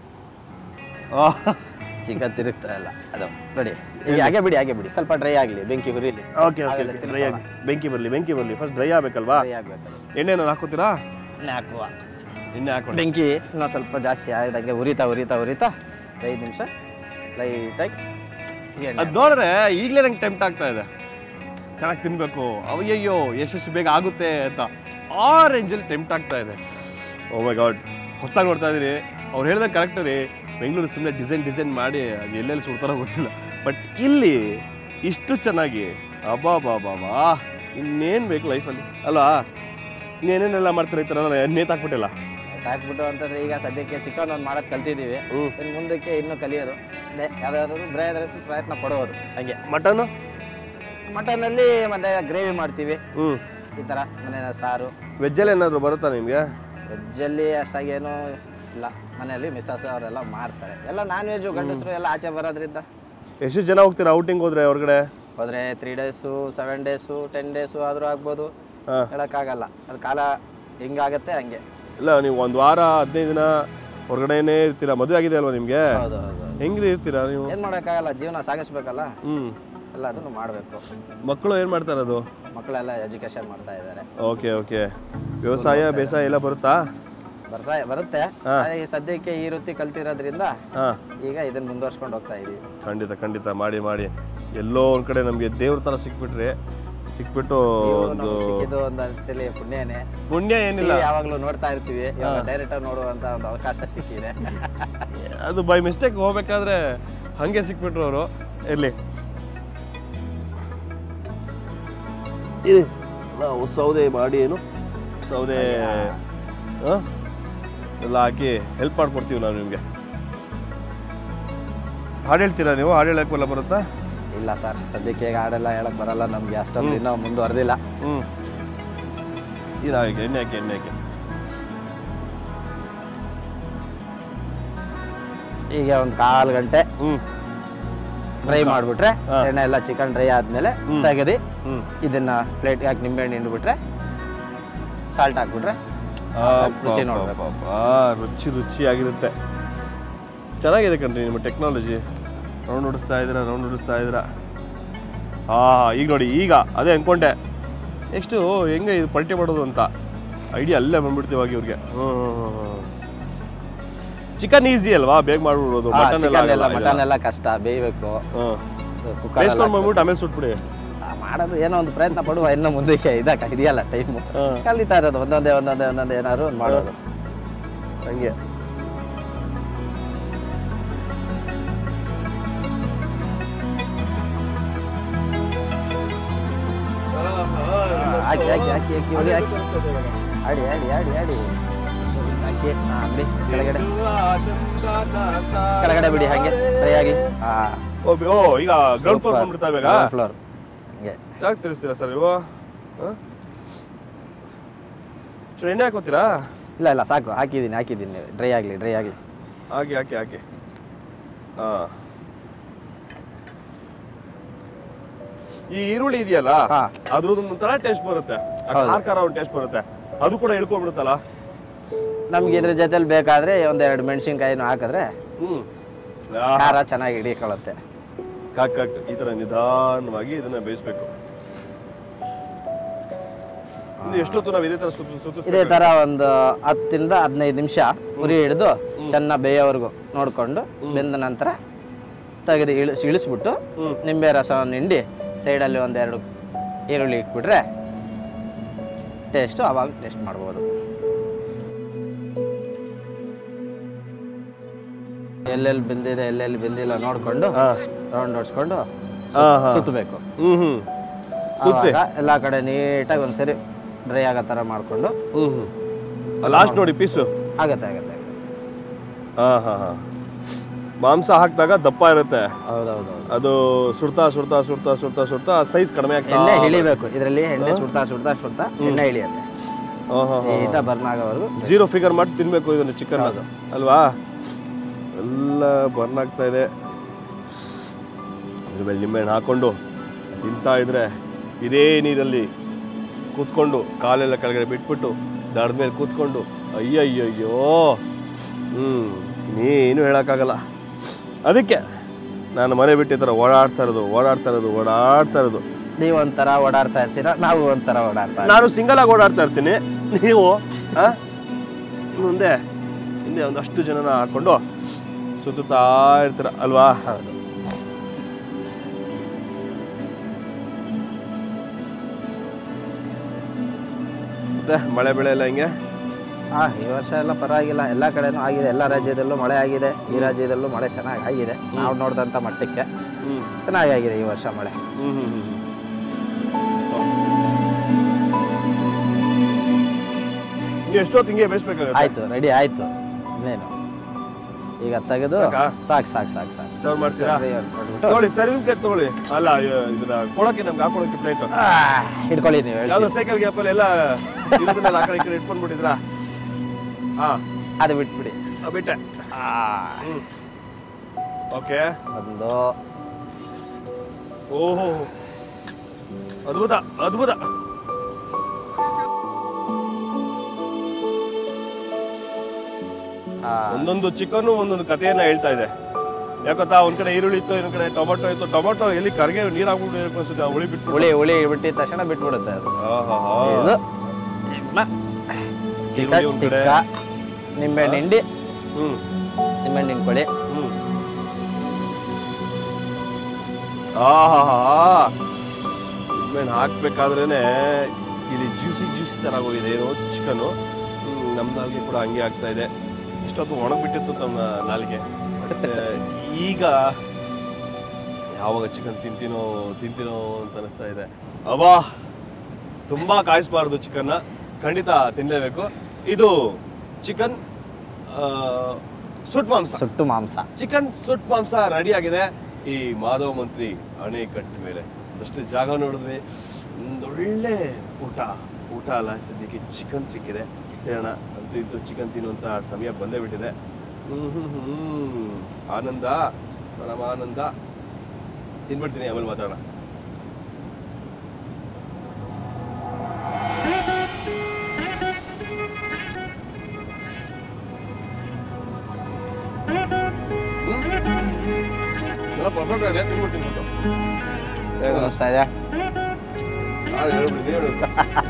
[SPEAKER 2] ಚಿಕನ್ ತಿರುಗ್ತಾ ಇಲ್ಲ ಅದು ನೋಡಿ ಈಗ ಹಾಗೆ ಬಿಡಿ ಹಾಗೆ ಬಿಡಿ ಸ್ವಲ್ಪ ಡ್ರೈ ಆಗಲಿ ಬೆಂಕಿ ಹುರಿಲಿ
[SPEAKER 1] ಓಕೆ ಓಕೆ
[SPEAKER 2] ಆಮೇಲೆ
[SPEAKER 1] ಡ್ರೈ ಆಗಿ ಬೆಂಕಿ ಬರಲಿ ಬೆಂಕಿ ಬರಲಿ ಫಸ್ಟ್ ಡ್ರೈ ಆಗ್ಬೇಕಲ್ವಾ
[SPEAKER 2] ಡ್ರೈ ಆಗಬೇಕು
[SPEAKER 1] ಎಣ್ಣೆನ ಹಾಕೋತೀರಾ
[SPEAKER 2] ಎಣ್ಣೆ ಹಾಕುವ
[SPEAKER 1] ಎಣ್ಣೆ ಹಾಕೊಳ್ಳಿ
[SPEAKER 2] ಬೆಂಕಿ ಇನ್ನೂ ಸ್ವಲ್ಪ ಜಾಸ್ತಿ ಆದಂಗೆ ಉರಿತಾ ಉರಿತಾ ಉರಿತಾ ಐದು ನಿಮಿಷ ಲೈಟಾಗಿ ಎಣ್ಣೆ
[SPEAKER 1] ಅದು ನೋಡಿದ್ರೆ ಈಗಲೇ ನಂಗೆ ಟೆಂಪ್ಟ್ ಆಗ್ತಾ ಇದೆ ಚೆನ್ನಾಗಿ ತಿನ್ಬೇಕು ಅಯ್ಯಯ್ಯೋ ಎಷ್ಟೆಷ್ಟು ಬೇಗ ಆಗುತ್ತೆ ಅಂತ ಆ ರೇಂಜಲ್ಲಿ ಟೆಂಪ್ಟ್ ಆಗ್ತಾ ಇದೆ ಓ ಮೈ ಗಾಡ್ ಹೊಸದಾಗಿ ನೋಡ್ತಾ ಇದೀನಿ ಅವ್ರು ಹೇಳ್ದಂಗೆ ಕರೆಕ್ಟ್ ರೀ ಬೆಂಗಳೂರು ಸುಮ್ಮನೆ ಡಿಸೈನ್ ಡಿಸೈನ್ ಮಾಡಿ ಅದು ಎಲ್ಲೆಲ್ಲಿ ಸುಡ್ತಾರೋ ಗೊತ್ತಿಲ್ಲ ಬಟ್ ಇಲ್ಲಿ ಇಷ್ಟು ಚೆನ್ನಾಗಿ ಅಬ್ಬಾ ಬಾ ಬಾ ಬಾ ಇನ್ನೇನು ಬೇಕು ಲೈಫಲ್ಲಿ ಅಲ್ವಾ ಇನ್ನೇನೇನೆಲ್ಲ ಮಾಡ್ತಾರೆ ಈ ಥರ ನೇತಾಕ್ಬಿಟ್ಟಿಲ್ಲ
[SPEAKER 2] ಹಾಕ್ಬಿಟ್ಟು ಅಂತಂದ್ರೆ ಈಗ ಸದ್ಯಕ್ಕೆ ಚಿಕನ್ ಒಂದು ಮಾಡೋದು ಕಲ್ತಿದ್ದೀವಿ
[SPEAKER 1] ಹ್ಞೂ
[SPEAKER 2] ಇನ್ನು ಮುಂದಕ್ಕೆ ಇನ್ನೂ ಕಲಿಯೋದು ಅದೇ ಯಾವುದಾದ್ರೂ ಬೇರೆ ಪ್ರಯತ್ನ ಪಡೋದು ಹಾಗೆ
[SPEAKER 1] ಮಟನು
[SPEAKER 2] ಮಟನಲ್ಲಿ ಮತ್ತೆ ಗ್ರೇವಿ ಮಾಡ್ತೀವಿ
[SPEAKER 1] ಹ್ಞೂ
[SPEAKER 2] ಈ ಥರ ಮನೆ ಸಾರು
[SPEAKER 1] ವೆಜ್ಜಲ್ಲಿ ಏನಾದರೂ ಬರುತ್ತಾ ನಿಮಗೆ
[SPEAKER 2] ವೆಜ್ಜಲ್ಲಿ ಅಷ್ಟಾಗೇನು ಇಲ್ಲ ಮನೆಯಲ್ಲಿ ಮಿಸ್ಸಸ್ ಅವರೆಲ್ಲ ಮಾಡ್ತಾರೆ ಎಲ್ಲ ನಾನ್ ವೆಜ್ಜು ಗಂಡಸರು ಎಲ್ಲ ಆಚೆ ಬರೋದ್ರಿಂದ
[SPEAKER 1] ಎಷ್ಟು ಜನ ಹೋಗ್ತೀರಾ ಔಟಿಂಗ್ ಹೋದ್ರೆ ಹೊರಗಡೆ
[SPEAKER 2] ಹೋದರೆ three days seven days ten days ಆದರೂ ಆಗ್ಬೋದು
[SPEAKER 1] ಹಾಂ
[SPEAKER 2] ಹೇಳೋಕ್ಕಾಗಲ್ಲ ಅದು ಕಾಲ ಹೆಂಗಾಗತ್ತೆ ಹಂಗೆ
[SPEAKER 1] ಇಲ್ಲ ನೀವು ಒಂದು ವಾರ ಹದಿನೈದು ದಿನ ಹೊರಗಡೆನೇ ಇರ್ತೀರಾ ಮದುವೆ ಆಗಿದೆ ಅಲ್ವಾ ನಿಮಗೆ
[SPEAKER 2] ಹೌದು ಹೌದು
[SPEAKER 1] ಹೆಂಗ್ರಿ ಇರ್ತೀರಾ ನೀವು
[SPEAKER 2] ಏನು ಮಾಡೋಕ್ಕಾಗಲ್ಲ ಜೀವನ ಸಾಗಿಸ್ಬೇಕಲ್ಲ
[SPEAKER 1] ಹ್ಞೂ
[SPEAKER 2] ಎಲ್ಲದನ್ನು ಮಾಡಬೇಕು
[SPEAKER 1] ಮಕ್ಕಳು ಏನು ಮಾಡ್ತಾ ಇರೋದು
[SPEAKER 2] ಮಕ್ಕಳೆಲ್ಲ ಎಜುಕೇಷನ್ ಮಾಡ್ತಾ ಇದ್ದಾರೆ
[SPEAKER 1] ಓಕೆ ಓಕೆ ವ್ಯವಸಾಯ ಬೇಸಾಯ ಎಲ್ಲ ಬರುತ್ತಾ
[SPEAKER 2] ಬರ್ತಾ ಬರುತ್ತೆ
[SPEAKER 1] ಹಾ.
[SPEAKER 2] ಈ ಸದ್ಯಕ್ಕೆ ಈ ವೃತ್ತಿ ಕಲ್ತಿರೋದ್ರಿಂದ
[SPEAKER 1] ಹಾಂ
[SPEAKER 2] ಈಗ ಇದನ್ನ ಮುಂದುವರ್ಸ್ಕೊಂಡು ಹೋಗ್ತಾ ಇದೀವಿ
[SPEAKER 1] ಖಂಡಿತ ಖಂಡಿತ ಮಾಡಿ ಮಾಡಿ ಎಲ್ಲೋ ಒಂದು ಕಡೆ ನಮಗೆ ದೇವ್ರ ಥರ ಸಿಕ್ಬಿಟ್ರೆ ಸಿಕ್ಬಿಟ್ಟು ಒಂದು
[SPEAKER 2] ನಮ್ಗೆ ಸಿಕ್ಕಿದ್ದು ಒಂದು ಅಂತೇಳಿ ಪುಣ್ಯನೇ
[SPEAKER 1] ಪುಣ್ಯ ಏನಿಲ್ಲ
[SPEAKER 2] ಯಾವಾಗಲೂ ನೋಡ್ತಾ ಇರ್ತೀವಿ ಇವಾಗ ಡೈರೆಕ್ಟ್ ನೋಡುವಂತ ಒಂದು ಅವಕಾಶ ಸಿಕ್ಕಿದೆ
[SPEAKER 1] ಅದು ಬೈ ಮಿಸ್ಟೇಕ್ ಹೋಗ್ಬೇಕಾದ್ರೆ ಹಂಗೆ ಸಿಕ್ಬಿಟ್ರು ಅವರು ಇರಲಿ ನಾವು ಸೌದೆ ಮಾಡಿ ಏನು ಸೌದೆ ಆ? ಎಲ್ಲ ಹಾಕಿ ಹೆಲ್ಪ್ ಮಾಡ್ಕೊಡ್ತೀವಿ ನಾವು ನಿಮಗೆ ಹಾಡು ಹೇಳ್ತೀರಾ ನೀವು ಹಾಡು ಹೇಳಕ್ಕೆಲ್ಲ ಬರುತ್ತಾ
[SPEAKER 2] ಇಲ್ಲ ಸರ್ ಸದ್ಯಕ್ಕೆ ಈಗ ಹಾಡೆಲ್ಲ ಹೇಳಕ್ ಬರಲ್ಲ ನಮ್ಗೆ ಅಷ್ಟೊಂದು ಇನ್ನೂ ಮುಂದುವರೆದಿಲ್ಲ
[SPEAKER 1] ಹ್ಞೂ ಇದು ಹಾಗೆ ಎಣ್ಣೆ ಹಾಕಿ ಎಣ್ಣೆ ಹಾಕಿ
[SPEAKER 2] ಈಗ ಒಂದು ಕಾಲು ಗಂಟೆ
[SPEAKER 1] ಹ್ಞೂ
[SPEAKER 2] ಡ್ರೈ ಮಾಡಿಬಿಟ್ರೆ
[SPEAKER 1] ಹಾ.
[SPEAKER 2] ಎಣ್ಣೆ ಎಲ್ಲ ಚಿಕನ್ ಡ್ರೈ ಆದ್ಮೇಲೆ ತೆಗೆದು
[SPEAKER 1] ಹ್ಞೂ
[SPEAKER 2] ಇದನ್ನ ಪ್ಲೇಟ್ಗೆ ಹಾಕಿ ನಿಂಬೆಹಣ್ಣು ಹಿಂಡ್ಬಿಟ್ರೆ ಸಾಲ್ಟ್ ಹಾಕ್ಬಿಟ್ರೆ ರುಚಿ ನೋಡ್ಬೇಕು.
[SPEAKER 1] ರುಚಿ ರುಚಿಯಾಗಿರುತ್ತೆ ಚೆನ್ನಾಗಿದೆ ಕಣ್ರಿ ನಿಮ್ಮ ಟೆಕ್ನಾಲಜಿ ರೌಂಡ್ ಹೊಡಿಸ್ತಾ ಇದ್ದೀರಾ ರೌಂಡ್ ಹೊಡಿಸ್ತಾ ಇದ್ದೀರಾ ಹಾ ಈಗ ನೋಡಿ ಈಗ ಅದೇ ಅನ್ಕೊಂಡೆ ನೆಕ್ಸ್ಟು ಹೆಂಗೆ ಇದು ಪಲ್ಟಿ ಮಾಡೋದು ಅಂತ ಐಡಿಯಾ ಅಲ್ಲೇ ಬಂದ್ಬಿಡ್ತೀವಿ ಇವ್ರಿಗೆ ಹ್ಞೂ ಚಿಕನ್ ಈಸಿ ಅಲ್ವಾ ಬೇಗ ಮಾಡ್ಬಿಡ್ಬೋದು ಮಟನ್ ಎಲ್ಲ
[SPEAKER 2] ಚಿಕನ್ ಎಲ್ಲ
[SPEAKER 1] ಆಗಲ್ಲ
[SPEAKER 2] ಮಟನ್ ಎಲ್ಲ ಕಷ್ಟ ಬೇಯಬೇಕು
[SPEAKER 1] ಹ್ಞೂ
[SPEAKER 2] ಕುಕ್ಕರ್
[SPEAKER 1] ಬೇಯಿಸ್ಕೊಂಡು ಬಂದ್ಬಿಟ್ಟು ಆಮೇಲೆ ಸುಟ್ಬಿಡಿ
[SPEAKER 2] ಮಾಡೋದು ಏನೋ ಒಂದು ಪ್ರಯತ್ನ ಪಡುವ ಇನ್ನು ಮುಂದಕ್ಕೆ ಇದಕ್ಕೆ ಇದೆಯಲ್ಲ ಟೈಮು
[SPEAKER 1] ಹಾ.
[SPEAKER 2] ಕಲಿತಾ ಇರೋದು ಒಂದೊಂದೇ ಒಂದೊಂದೇ ಒಂದೊಂದೇ ಏನಾದ್ರು ಒಂದ್ ಮಾಡೋದು
[SPEAKER 1] ಹಂಗೆ
[SPEAKER 2] ಹಾಕಿ ಹಾಕಿ ಹಾಕಿ ಹಾಕಿ ಹೊಡಿ ಹಾಕಿ ಆಡಿ ಆಡಿ ಆಡಿ ಆಡಿ ಹಾಕಿ ಹಾ ಬಿಡಿ ಕೆಳಗಡೆ ಕೆಳಗಡೆ ಬಿಡಿ ಹಾಗೆ ಫ್ರೈ ಆಗಿ ಹಾ
[SPEAKER 1] ಓ ಬಿ- ಓ ಈಗ ಗ್ರೌಂಡ್ ಫ್ಲೋರ್ ಬಂದ್ಬಿಡ್ತಾ ಇವಾಗ
[SPEAKER 2] ಫ್ಲೋರ್ ಹಂಗೆ
[SPEAKER 1] ಯಾಕೆ ತಿಳಿಸ್ತೀರಾ ಸರ್ ನೀವು ಹಾಂ ಸರ್ ಎಣ್ಣೆ ಹಾಕೋತೀರಾ
[SPEAKER 2] ಇಲ್ಲ ಇಲ್ಲ ಸಾಕು ಹಾಕಿದ್ದೀನಿ ಹಾಕಿದ್ದೀನಿ ಡ್ರೈ ಆಗಲಿ ಡ್ರೈ ಆಗಲಿ
[SPEAKER 1] ಹಾಕಿ ಹಾಕಿ ಹಾಕಿ ಹಾಂ ಈ ಈರುಳ್ಳಿ ಇದೆಯಲ್ಲ
[SPEAKER 2] ಹಾ.
[SPEAKER 1] ಅದ್ರದ್ದು ಒಂಥರ ಟೇಸ್ಟ್ ಬರುತ್ತೆ ಆ
[SPEAKER 2] ಹೌದು.
[SPEAKER 1] ಖಾರ ಖಾರ ಒಂದು ಟೇಸ್ಟ್ ಬರುತ್ತೆ ಅದು ಕೂಡ ಇಳ್ಕೊಂಡ್ಬಿಡುತ್ತಲ್ಲ
[SPEAKER 2] ನಮ್ಗೆ ಇದ್ರ ಜೊತೆಲಿ ಬೇಕಾದ್ರೆ ಒಂದೆರಡು ಮೆಣಸಿನ್ಕಾಯಿನೂ ಹಾಕಿದ್ರೆ
[SPEAKER 1] ಹ್ಮ್
[SPEAKER 2] ಖಾರ ಚೆನ್ನಾಗಿ ಹಿಡಿಕೊಳ್ಳುತ್ತೆ
[SPEAKER 1] ಕಾಕ್ ಕಾಕ್ ಈ ತರ ನಿಧಾನವಾಗಿ ಇದನ್ನ ಬೇಯಿಸ್ಬೇಕು ಇದು ಎಷ್ಟೊತ್ತು ನಾವು ಇದೇ ತರ ಸುತ್ತ ಸುತ್ತ
[SPEAKER 2] ಇದೇ ಥರ ಒಂದು ಹತ್ತರಿಂದ ಹದಿನೈದು ನಿಮಿಷ ಉರಿ ಹಿಡಿದು ಚೆನ್ನಾಗಿ ಬೇಯೋವರೆಗೂ ನೋಡಿಕೊಂಡು ಬೆಂದ ನಂತರ ತೆಗೆದು ಇಳಿಸ್ ಇಳಿಸ್ಬಿಟ್ಟು
[SPEAKER 1] ಹ್ಮ್.
[SPEAKER 2] ನಿಂಬೆ ರಸವನ್ನು ಹಿಂಡಿ ಸೈಡಲ್ಲಿ ಒಂದೆರಡು ಈರುಳ್ಳಿ ಇಟ್ಬಿಟ್ರೆ ಟೇಸ್ಟು ಅವಾಗ ಟೇಸ್ಟ್ ಮಾಡ್ಬೋದು ಎಲ್ಲೆಲ್ಲಿ ಬೆಂದಿದೆ ಎಲ್ಲೆಲ್ಲಿ ಬೆಂದಿಲ್ಲ ನೋಡಿಕೊಂಡು
[SPEAKER 1] ಹಾ.
[SPEAKER 2] ರೌಂಡ್ ಹೊಡ್ಸ್ಕೊಂಡು
[SPEAKER 1] ಹಾ, ಹಾ.
[SPEAKER 2] ಸುತ್ತಬೇಕು
[SPEAKER 1] ಹ್ಮ್ ಹ್ಮ್ ಸುತ್ತಿ
[SPEAKER 2] ಆವಾಗ ಎಲ್ಲ ಕಡೆ ನೀಟಾಗಿ ಒಂದ್ಸರಿ ಡ್ರೈ ಆಗೋ ಥರ ಮಾಡಿಕೊಂಡು
[SPEAKER 1] ಹ್ಮ್ ಹ್ಮ್ ಲಾಸ್ಟ್ ನೋಡಿ ಪೀಸು
[SPEAKER 2] ಆಗತ್ತೆ ಆಗತ್ತೆ ಆಗತ್ತೆ.
[SPEAKER 1] ಹಾ ಹಾ ಹಾ ಮಾಂಸ ಹಾಕಿದಾಗ ದಪ್ಪ ಇರುತ್ತೆ
[SPEAKER 2] ಹೌದೌದು
[SPEAKER 1] ಅದು ಸುಡ್ತಾ ಸುಡ್ತಾ ಸುಡ್ತಾ ಸುಡ್ತಾ ಸುಡ್ತಾ ಸೈಜ್ ಕಡಿಮೆ ಆಗ್ತಾ
[SPEAKER 2] ಎಣ್ಣೆ ಇಳಿಬೇಕು ಇದರಲ್ಲಿ ಎಣ್ಣೆ ಸುಡ್ತಾ ಸುಡ್ತಾ ಸುಡ್ತಾ ಎಣ್ಣೆ ಇಳಿಯುತ್ತೆ
[SPEAKER 1] ಹಾ ಹಾ
[SPEAKER 2] ಈತ ಬರ್ನ್ ಆಗೋವರೆಗೂ
[SPEAKER 1] ಜೀರೋ ಫಿಗರ್ ಮಾಡಿ ತಿನ್ಬೇಕು ಇದನ್ನು ಚಿಕನ್ ಅಲ್ವಾ ಎಲ್ಲ ಬರ್ನ್ ಆಗ್ತಾ ಇದೆ ಅದ್ರ ಮೇಲೆ ನಿಂಬೆಹಣ್ಣು ಹಾಕೊಂಡು ತಿಂತಾ ಇದ್ರೆ ಇದೇ ನೀರಲ್ಲಿ ಕೂತ್ಕೊಂಡು ಕಾಲೆಲ್ಲ ಕೆಳಗಡೆ ಬಿಟ್ಬಿಟ್ಟು ದಡದ ಮೇಲೆ ಕೂತ್ಕೊಂಡು ಅಯ್ಯಯ್ಯಯ್ಯೋ ಹ್ಞೂ ಇನ್ನೇನು ಹೇಳೋಕ್ಕಾಗಲ್ಲ ಅದಕ್ಕೆ ನಾನು ಮನೆ ಬಿಟ್ಟು ಈ ಥರ ಓಡಾಡ್ತಾ ಇರೋದು ಓಡಾಡ್ತಾ ಇರೋದು ಓಡಾಡ್ತಾ ಇರೋದು
[SPEAKER 2] ನೀವು ಒಂಥರ ಓಡಾಡ್ತಾ ಇರ್ತೀರಾ ನಾವು ಒಂಥರ ಓಡಾಡ್ತಾ ಇರ್ತೀವಿ.
[SPEAKER 1] ನಾನು ಸಿಂಗಲ್ ಆಗಿ ಓಡಾಡ್ತಾ ಇರ್ತೀನಿ ನೀವು ಆ? ಮುಂದೆ ಹಿಂದೆ ಒಂದಷ್ಟು ಜನನ ಹಾಕೊಂಡು ಸುತ್ತುತ್ತಾ ಇರ್ತೀರ ಅಲ್ವಾ
[SPEAKER 2] ಹೌದು
[SPEAKER 1] ಮತ್ತೆ ಮಳೆ ಬೆಳೆ ಎಲ್ಲ ಹಿಂಗೆ
[SPEAKER 2] ಹಾ ಈ ವರ್ಷ ಎಲ್ಲ ಪರವಾಗಿಲ್ಲ ಎಲ್ಲ ಕಡೆನೂ ಆಗಿದೆ ಎಲ್ಲ ರಾಜ್ಯದಲ್ಲೂ ಮಳೆ ಆಗಿದೆ ಈ ರಾಜ್ಯದಲ್ಲೂ ಮಳೆ ಚೆನ್ನಾಗಿ ಆಗಿದೆ ನಾವು ನೋಡಿದಂಥ ಮಟ್ಟಕ್ಕೆ
[SPEAKER 1] ಹ್ಞೂ
[SPEAKER 2] ಚೆನ್ನಾಗಿ ಆಗಿದೆ ಈ ವರ್ಷ ಮಳೆ
[SPEAKER 1] ಹ್ಞೂ ಹ್ಞೂ ಹ್ಞೂ ನೀವು ಎಷ್ಟೊತ್ತು ಹಿಂಗೆ ಬೇಯಿಸ್ಬೇಕಾಗತ್ತೆ
[SPEAKER 2] ಆಯ್ತು ರೆಡಿ ಆಯ್ತು ಇನ್ನೇನು ಈಗ ತೆಗೆದು
[SPEAKER 1] ಸಾಕಾ?
[SPEAKER 2] ಸಾಕು ಸಾಕು ಸಾಕು ಸಾಕು
[SPEAKER 1] ಸರ್ವ್ ಮಾಡ್ತೀರಾ
[SPEAKER 2] ಸರಿ, ಕೊಟ್ಬಿಟ್ಟು
[SPEAKER 1] ತಗೊಳ್ಳಿ ಸರ್ವಿಂಗ್ ಪ್ಲೇಟ್ ತಗೊಳ್ಳಿ ಅಲ್ಲ ಇ- ಇದನ್ನ ಕೊಡೋಕೆ ನಮ್ಗೆ ಹಾಕೊಳಕ್ಕೆ ಪ್ಲೇಟ್
[SPEAKER 2] ಆ, ಹಿಡ್ಕೊಳ್ಳಿ ನೀವು
[SPEAKER 1] ಯಾವ್ದೋ
[SPEAKER 2] ಹೇಳ್ತೀನಿ
[SPEAKER 1] ಸೈಕಲ್ ಗ್ಯಾಪಲ್ಲಿ ಎಲ್ಲ ಇರೋದನ್ನೆಲ್ಲ ಆ ಕಡೆ ಈ ಕಡೆ ಇಟ್ಕೊಂಡ್ಬಿಟ್ಟಿದ್ರಾ ಹಾಂ
[SPEAKER 2] ಅದು ಬಿಟ್ಬಿಡಿ
[SPEAKER 1] ಬಿಟ್ಟೆ
[SPEAKER 2] ಆ,
[SPEAKER 1] ಹ್ಞೂ ಓಕೆ
[SPEAKER 2] ಒಂದು
[SPEAKER 1] ಓಹೋ ಅದ್ಭುತ ಅದ್ಭುತ
[SPEAKER 2] ಆ,
[SPEAKER 1] ಒಂದೊಂದು ಚಿಕನ್ ಒಂದೊಂದು ಕಥೆಯನ್ನ ಹೇಳ್ತಾ ಇದೆ ಯಾಕೊತ್ತಾ ಒಂದ್ ಕಡೆ ಈರುಳ್ಳಿ ಇತ್ತು ಇನ್ನೊಂದ್ ಕಡೆ ಟೊಮೊಟೊ ಇತ್ತು ಟೊಮೊಟೊ ಎಲ್ಲಿ ಕರ್ಗೆ ನೀರ್ ಹಾಕ್ಬಿಟ್ಟು ಅನ್ಸುತ್ತೆ ಆ ಹುಳಿ ಬಿಟ್ಟು
[SPEAKER 2] ಹುಳಿ ಹುಳಿ ಬಿಟ್ಟಿದ ತಕ್ಷಣ ಬಿಟ್ಬಿಡುತ್ತೆ ಅದು ಇದು ಚಿಕನ್
[SPEAKER 1] ಒಂದ್ ಕಡೆ
[SPEAKER 2] ಟಿಕ್ಕ ನಿಂಬೆಹಣ್ಣು ಹಿಂಡಿ
[SPEAKER 1] ಹ್ಮ್
[SPEAKER 2] ನಿಂಬೆಹಣ್ಣು ಹಿಂಡ್ಕೊಳ್ಳಿ
[SPEAKER 1] ಹ್ಮ್ ಆಹಾ ನಿಂಬೆಹಣ್ಣು ಹಾಕ್ಬೇಕಾದ್ರೇನೆ ಇಲ್ಲಿ ಜ್ಯೂಸಿ ಜ್ಯೂಸಿ ಥರ ಹೋಗಿದೆ ಏನೋ ಚಿಕನು ನಮ್ಮ ನಾಲ್ಗೆ ಕೂಡ ಹಂಗೆ ಆಗ್ತಾ ಇದೆ ಇಷ್ಟೊತ್ತು ಒಣಗ್ಬಿಟ್ಟಿತ್ತು ನಮ್ಮ ನಾಲಿಗೆ ಮತ್ತೆ ಈಗ ಯಾವಾಗ ಚಿಕನ್ ತಿಂತೀನೋ ತಿಂತೀನೋ ಅಂತ ಅನಿಸ್ತಾ ಇದೆ ಅಬ್ಬಾ ತುಂಬಾ ಕಾಯಿಸ್ಬಾರ್ದು ಚಿಕನ್ನ ಖಂಡಿತ ತಿನ್ಲೇಬೇಕು ಇದು ಚಿಕನ್ ಸುಟ್ ಮಾಂಸ
[SPEAKER 2] ಸುಟ್ಟು ಮಾಂಸ
[SPEAKER 1] ಚಿಕನ್ ಸುಟ್ ಮಾಂಸ ರೆಡಿ ಆಗಿದೆ ಈ ಮಾಧವ ಮಂತ್ರಿ ಅಣೆಕಟ್ಟು ಮೇಲೆ ಅಷ್ಟು ಜಾಗ ನೋಡಿದ್ವಿ ಒಂದೊಳ್ಳೆ ಊಟ ಊಟ ಅಲ್ಲ ಸದ್ಯಕ್ಕೆ ಚಿಕನ್ ಸಿಕ್ಕಿದೆ ಹೇಳೋಣ ಅಂತೂ ಇಂತೂ ಚಿಕನ್ ತಿನ್ನುವಂತ ಸಮಯ ಬಂದೇ ಬಿಟ್ಟಿದೆ ಹ್ಮ್ ಹ್ಮ್ ಹ್ಮ್ ಆನಂದ ಪರಮಾನಂದ ತಿನ್ಬಿಡ್ತೀನಿ ಆಮೇಲೆ ಮಾತಾಡೋಣ ಪರ್ಫೆಕ್ಟ್ ಆಗಿದೆ ತಿನ್ಬಿಡ್ತೀನಿ ಮತ್ತೆ.
[SPEAKER 2] ಹೇಗೆ ಅನಿಸ್ತಾ ಇದೆ
[SPEAKER 1] ಆ, ಹೇಳ್ಬಿಡಿ, ಹೇಳ್ಬಿಡಿ.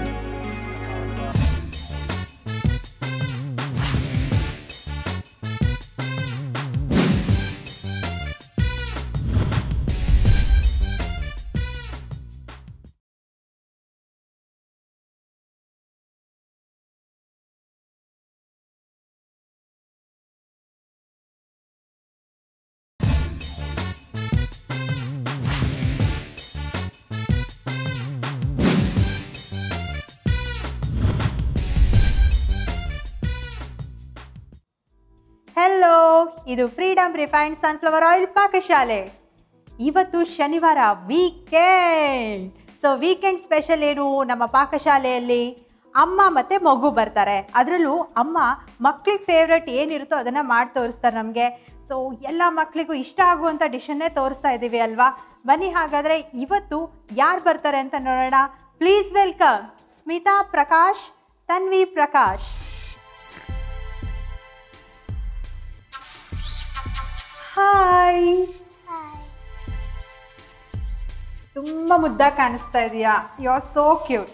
[SPEAKER 4] ಹೆಲೋ ಇದು ಫ್ರೀಡಮ್ ರಿಫೈನ್ಡ್ ಸನ್ಫ್ಲವರ್ ಆಯಿಲ್ ಪಾಕಶಾಲೆ ಇವತ್ತು ಶನಿವಾರ ವೀಕೆಂಡ್ ಸೊ ವೀಕೆಂಡ್ ಸ್ಪೆಷಲ್ ಏನು ನಮ್ಮ ಪಾಕಶಾಲೆಯಲ್ಲಿ ಅಮ್ಮ ಮತ್ತೆ ಮಗು ಬರ್ತಾರೆ ಅದರಲ್ಲೂ ಅಮ್ಮ ಮಕ್ಳಿಗೆ ಫೇವ್ರೆಟ್ ಏನಿರುತ್ತೋ ಅದನ್ನು ಮಾಡಿ ತೋರಿಸ್ತಾರೆ ನಮಗೆ ಸೊ ಎಲ್ಲ ಮಕ್ಕಳಿಗೂ ಇಷ್ಟ ಆಗುವಂಥ ಡಿಶನ್ನೇ ತೋರಿಸ್ತಾ ಇದ್ದೀವಿ ಅಲ್ವಾ ಬನ್ನಿ ಹಾಗಾದರೆ ಇವತ್ತು ಯಾರು ಬರ್ತಾರೆ ಅಂತ ನೋಡೋಣ please welcome Smita Prakash Tanvi Prakash hi ತುಂಬಾ ಮುದ್ದಾಗಿ ಕಾಣಿಸ್ತಾ ಇದೀಯಾ ಯು ಆರ್ ಸೋ ಕ್ಯೂಟ್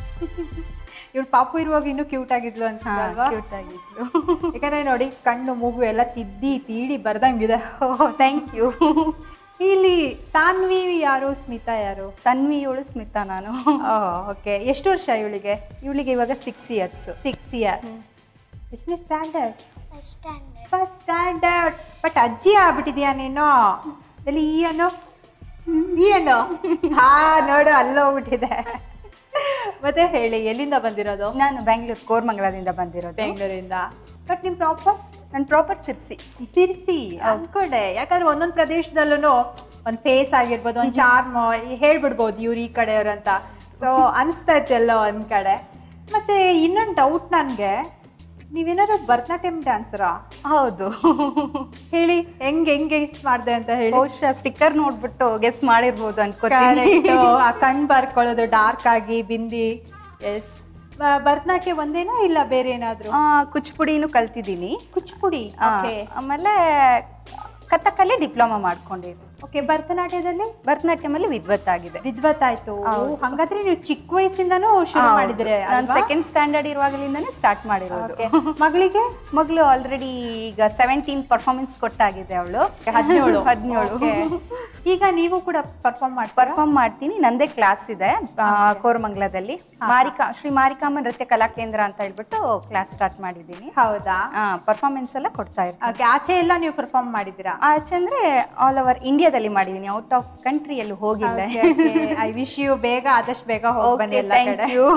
[SPEAKER 4] ಇವಳು ಪಾಪು ಇರುವಾಗ ಇನ್ನೂ ಕ್ಯೂಟ್ ಆಗಿದ್ಲು ಅನ್ಸುತ್ತೆ ಅಲ್ವಾ
[SPEAKER 5] ಕ್ಯೂಟ್ ಆಗಿತ್ತು
[SPEAKER 4] ಯಾಕಂದ್ರೆ ನೋಡಿ ಕಣ್ಣು ಮೂಗು ಎಲ್ಲ ತಿದ್ದಿ ತೀಡಿ ಬರ್ದಂಗಿದೆ
[SPEAKER 5] ಓಹ್ ಥ್ಯಾಂಕ್ ಯು
[SPEAKER 4] ಇಲ್ಲಿ ತಾನ್ವಿ ಯಾರು ಸ್ಮಿತಾ ಯಾರು
[SPEAKER 5] ತನ್ವಿ ಇವಳು ಸ್ಮಿತಾ ನಾನು
[SPEAKER 4] ಓಕೆ ಎಷ್ಟು ವರ್ಷ ಇವಳಿಗೆ
[SPEAKER 5] ಇವಳಿಗೆ ಇವಾಗ ಸಿಕ್ಸ್ ಇಯರ್ಸ್
[SPEAKER 4] ಸಿಕ್ಸ್ ಇಯರ್ ಎಷ್ಟನೇ ಸ್ಟ್ಯಾಂಡರ್ಡ್ ಫಸ್ಟ್ ಸ್ಟ್ಯಾಂಡರ್ಡ್ ಬಟ್ ಅಜ್ಜಿ ಆಗ್ಬಿಟ್ಟಿದ್ಯಾ ನೀನು ಎಲ್ಲಿ ಈ ಅನ್ನು ಈ ಅನ್ನು ಹಾ ನೋಡು ಅಲ್ಲೋಗ್ಬಿಟ್ಟಿದೆ ಮತ್ತೆ ಹೇಳಿ ಎಲ್ಲಿಂದ ಬಂದಿರೋದು
[SPEAKER 5] ನಾನು ಬ್ಯಾಂಗ್ಳೂರ್ ಕೋರ್ಮಂಗಲದಿಂದ ಬಂದಿರೋದು
[SPEAKER 4] ಬೆಂಗಳೂರಿಂದ ಬಟ್ ನಿಮ್ ಪ್ರಾಪರ್
[SPEAKER 5] ನನ್ನ ಪ್ರಾಪರ್ ಸಿರ್ಸಿ
[SPEAKER 4] ಸಿರ್ಸಿ ಅನ್ಕೊಂಡೆ ಯಾಕಂದ್ರೆ ಒಂದೊಂದು ಪ್ರದೇಶದಲ್ಲೂ ಒಂದ್ ಫೇಸ್ ಆಗಿರ್ಬೋದು ಒಂದ್ ಚಾರ್ಮ್ ಹೇಳ್ಬಿಡ್ಬೋದು ಇವ್ರು ಈ ಕಡೆಯವ್ರು ಅಂತ ಸೊ ಅನಿಸ್ತಾ ಇತ್ತು ಎಲ್ಲೋ ಒಂದ್ ಕಡೆ ಮತ್ತೆ ಇನ್ನೊಂದು ಡೌಟ್ ನನ್ಗೆ ನೀವೇನಾದ್ರು ಭರತನಾಟ್ಯಂ ಡ್ಯಾನ್ಸರಾ
[SPEAKER 5] ಹೌದು
[SPEAKER 4] ಹೇಳಿ ಹೆಂಗ್ ಹೆಂಗ್ ಗೆಸ್ ಮಾಡ್ದೆ ಅಂತ ಹೇಳಿ
[SPEAKER 5] ಬಹುಶಃ ಸ್ಟಿಕ್ಕರ್ ನೋಡ್ಬಿಟ್ಟು ಗೆಸ್ ಮಾಡಿರ್ಬೋದು ಅನ್ಕೋತೀನಿ
[SPEAKER 4] Correct. ಆ ಕಣ್ ಬರ್ಕೊಳ್ಳೋದು ಡಾರ್ಕ್ ಆಗಿ ಬಿಂದಿ ಎಸ್ ಭರತನಾಟ್ಯ ಒಂದೇನಾ ಇಲ್ಲ ಬೇರೆ ಏನಾದ್ರು
[SPEAKER 5] ಆ, ಕುಚ್ಪುಡಿನೂ ಕಲ್ತಿದ್ದೀನಿ
[SPEAKER 4] ಕುಚಿಪುಡಿ
[SPEAKER 5] ಆ,
[SPEAKER 4] ಓಕೆ
[SPEAKER 5] ಆಮೇಲೆ ಕಥಕ್ಕಲ್ಲಿ ಡಿಪ್ಲೊಮಾ ಮಾಡ್ಕೊಂಡಿದ್ದೆ
[SPEAKER 4] ಓಕೆ ಭರತನಾಟ್ಯದಲ್ಲಿ
[SPEAKER 5] ಭರತನಾಟ್ಯಮಲ್ಲಿ ವಿದ್ವತ್ ಆಗಿದೆ
[SPEAKER 4] ವಿದ್ವತ್ ಆಯ್ತು
[SPEAKER 5] ಹೌದು.
[SPEAKER 4] ಹಂಗಾದ್ರೆ ನೀವು ಚಿಕ್ಕ ವಯಸ್ಸಿಂದಾನು ಶುರು ಮಾಡಿದ್ರೆ
[SPEAKER 5] ನಾನು ಸೆಕೆಂಡ್ ಸ್ಟ್ಯಾಂಡರ್ಡ್ ಇರುವಾಗಲಿಂದಾನೇ ಸ್ಟಾರ್ಟ್ ಮಾಡಿರೋದು
[SPEAKER 4] ಮಗಳಿಗೆ
[SPEAKER 5] ಮಗಳು ಆಲ್ರೆಡಿ ಈಗ ಸೆವೆಂಟೀನ್ ಪರ್ಫಾರ್ಮೆನ್ಸ್ ಕೊಟ್ಟಾಗಿದೆ ಅವಳು
[SPEAKER 4] ಹದಿನೇಳು
[SPEAKER 5] ಹದಿನೇಳು
[SPEAKER 4] ಈಗ ನೀವು ಕೂಡ ಪರ್ಫಾರ್ಮ್ ಮಾಡ್ತೀರಾ
[SPEAKER 5] ಪರ್ಫಾರ್ಮ್ ಮಾಡ್ತೀನಿ ನಂದೇ ಕ್ಲಾಸ್ ಇದೆ ಆ, ಕೋರಮಂಗಲದಲ್ಲಿ ಮಾರಿಕಾ ಶ್ರೀ ಮಾರಿಕಾಮ್ಮ ನೃತ್ಯ ಕಲಾ ಕೇಂದ್ರ ಅಂತ ಹೇಳ್ಬಿಟ್ಟು ಕ್ಲಾಸ್ ಸ್ಟಾರ್ಟ್ ಮಾಡಿದ್ದೀನಿ
[SPEAKER 4] ಹೌದಾ
[SPEAKER 5] ಪರ್ಫಾರ್ಮೆನ್ಸ್ ಎಲ್ಲ ಕೊಡ್ತಾ ಇರ್ತೀನಿ
[SPEAKER 4] ಓಕೆ ಆಚೆ ಎಲ್ಲ ನೀವು ಪರ್ಫಾರ್ಮ್ ಮಾಡಿದ್ದೀರಾ
[SPEAKER 5] ಆಚೆ ಅಂದ್ರೆ ಆಲ್ ಓವರ್ ಇಂಡಿಯಾದಲ್ಲಿ ಮಾಡಿದ್ದೀನಿ ಔಟ್ ಆಫ್ ಕಂಟ್ರಿ ಎಲ್ಲೂ ಹೋಗಿಲ್ಲ
[SPEAKER 4] ಐ ವಿಶ್ ಯು ಬೇಗ ಆದಷ್ಟು ಬೇಗ ಹೋಗಿ ಬನ್ನಿ
[SPEAKER 5] Okay,
[SPEAKER 4] ಎಲ್ಲ
[SPEAKER 5] thank
[SPEAKER 4] ಕಡೆ
[SPEAKER 5] you.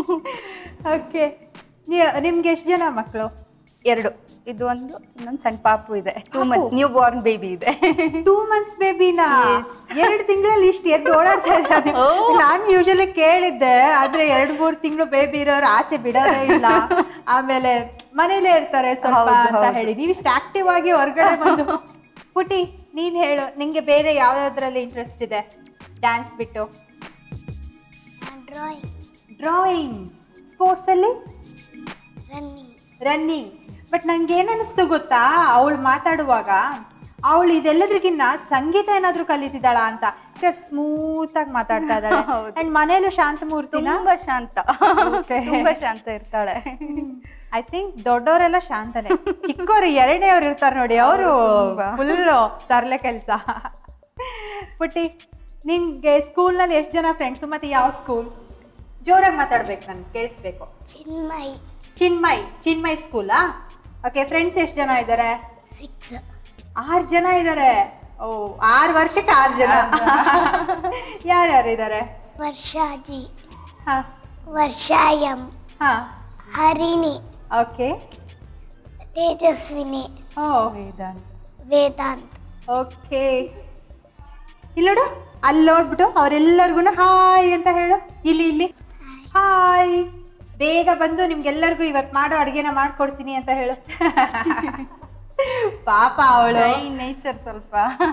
[SPEAKER 4] ಓಕೆ ನಿಮ್ಗೆ ಎಷ್ಟು ಜನ ಮಕ್ಕಳು
[SPEAKER 5] ಎರಡು ಇದು ಒಂದು ಇನ್ನೊಂದು ಸಣ್ಣ ಪಾಪು ಇದೆ two months new born baby ಇದೆ
[SPEAKER 4] ಟೂ ಮಂತ್ಸ್ ಬೇಬಿನಾ ಎರಡು ತಿಂಗಳಲ್ಲಿ ಇಷ್ಟು ಎದ್ದು ಓಡಾಡ್ತಾ ಇದ್ದಾರೆ ನಾನು ಯೂಶಲಿ ಕೇಳಿದ್ದೆ ಆದ್ರೆ ಎರಡ್ ಮೂರ್ ತಿಂಗಳು ಬೇಬಿ ಇರೋರು ಆಚೆ ಬಿಡೋದೇ ಇಲ್ಲ ಆಮೇಲೆ ಮನೇಲೇ ಇರ್ತಾರೆ ಸ್ವಲ್ಪ
[SPEAKER 5] ಹೌದು,
[SPEAKER 4] ಅಂತ
[SPEAKER 5] ಹೌದು.
[SPEAKER 4] ಹೇಳಿ ನೀವು ಇಷ್ಟು ಆಕ್ಟಿವ್ ಆಗಿ ಹೊರಗಡೆ ಬಂದು ಪುಟಿ ನೀನ್ ಹೇಳು ನಿಂಗೆ ಬೇರೆ ಯಾವ್ಯಾವ್ದ್ರಲ್ಲಿ ಇಂಟ್ರೆಸ್ಟ್ ಇದೆ ಡ್ಯಾನ್ಸ್ ಬಿಟ್ಟು
[SPEAKER 6] ಡ್ರಾಯಿಂಗ್
[SPEAKER 4] ಡ್ರಾಯಿಂಗ್ ಸ್ಪೋರ್ಟ್ಸ್ ಅಲ್ಲಿ
[SPEAKER 6] ರನ್ನಿಂಗ್
[SPEAKER 4] ರನ್ನಿಂಗ್ ಬಟ್ ನನ್ಗೆ ಏನನ್ನಿಸ್ತು ಗೊತ್ತಾ ಅವಳು ಮಾತಾಡುವಾಗ ಅವಳು ಇದೆಲ್ಲದ್ರಿಗಿನ್ನ ಸಂಗೀತ ಏನಾದ್ರೂ ಕಲಿತಿದ್ದಾಳ ಅಂತ ಸ್ಮೂತ್ ಆಗಿ ಮಾತಾಡ್ತಾ ಇದ್ದಾಳೆ ಅಂಡ್ ಮನೇಲೂ ಶಾಂತ ಮೂರ್ತಿನ
[SPEAKER 5] ತುಂಬಾ ಶಾಂತ
[SPEAKER 4] Okay.
[SPEAKER 5] ತುಂಬಾ ಶಾಂತ ಇರ್ತಾಳೆ
[SPEAKER 4] ಐ ಥಿಂಕ್ ದೊಡ್ಡವರೆಲ್ಲ ಶಾಂತನೆ ಚಿಕ್ಕವರು ಎರಡನೇ ಅವ್ರು ಇರ್ತಾರೆ ನೋಡಿ ಅವರು ಫುಲ್ಲು ತರಲೆ ಕೆಲಸ ಪುಟ್ಟಿ ನಿನ್ಗೆ ಸ್ಕೂಲ್ನಲ್ಲಿ ಎಷ್ಟು ಜನ ಫ್ರೆಂಡ್ಸು ಮತ್ತೆ ಯಾವ ಸ್ಕೂಲ್ ಜೋರಾಗಿ ಮಾತಾಡ್ಬೇಕು ನನ್ಗೆ ಕೇಳಿಸ್ಬೇಕು
[SPEAKER 6] ಚಿನ್ಮಯ್
[SPEAKER 4] ಚಿನ್ಮಯ್ ಚಿನ್ಮಯ್ ಸ್ಕೂಲಾ ಓಕೆ ಫ್ರೆಂಡ್ಸ್ ಎಷ್ಟು ಜನ ಇದ್ದಾರೆ
[SPEAKER 6] ಸಿಕ್ಸ್
[SPEAKER 4] ಆರು ಜನ ಇದ್ದಾರೆ ಓ ಆರು ವರ್ಷಕ್ಕೆ ಆರು ಜನ ಯಾರ್ಯಾರು ಇದ್ದಾರೆ
[SPEAKER 6] ವರ್ಷಾಜಿ
[SPEAKER 4] ಹಾ
[SPEAKER 6] ವರ್ಷಾಯಂ
[SPEAKER 4] ಹಾ
[SPEAKER 6] ಹರಿಣಿ
[SPEAKER 4] ಓಕೆ
[SPEAKER 6] ತೇಜಸ್ವಿನಿ
[SPEAKER 4] ಓ
[SPEAKER 6] ವೇದಾಂತ್
[SPEAKER 4] ಓಕೆ ಇಲ್ಲೋಡು ಅಲ್ಲಿ ನೋಡ್ಬಿಟ್ಟು ಅವರೆಲ್ಲರಿಗೂ ಹಾಯ್ ಅಂತ ಹೇಳು ಇಲ್ಲಿ ಇಲ್ಲಿ ಹಾಯ್ ಬೇಗ ಬಂದು ನಿಮ್ಗೆಲ್ಲರಿಗೂ ಇವತ್ತು ಮಾಡೋ ಅಡುಗೆನ ಮಾಡ್ಕೊಡ್ತೀನಿ ಅಂತ ಹೇಳು ಪಾಪ ಅವಳು
[SPEAKER 5] ನೇಚರ್ ಸ್ವಲ್ಪ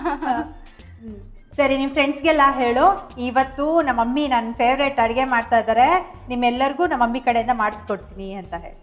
[SPEAKER 4] ಸರಿ ನಿಮ್ಮ ಫ್ರೆಂಡ್ಸ್ಗೆಲ್ಲ ಹೇಳು ಇವತ್ತು ನಮ್ಮ ಮಮ್ಮಿ ನನ್ನ ಫೇವ್ರೇಟ್ ಅಡುಗೆ ಮಾಡ್ತಾ ಇದ್ದಾರೆ ನಿಮ್ಮೆಲ್ಲರಿಗೂ ನಮ್ಮ ಮಮ್ಮಿ ಕಡೆಯಿಂದ ಮಾಡಿಸ್ಕೊಡ್ತೀನಿ ಅಂತ ಹೇಳಿ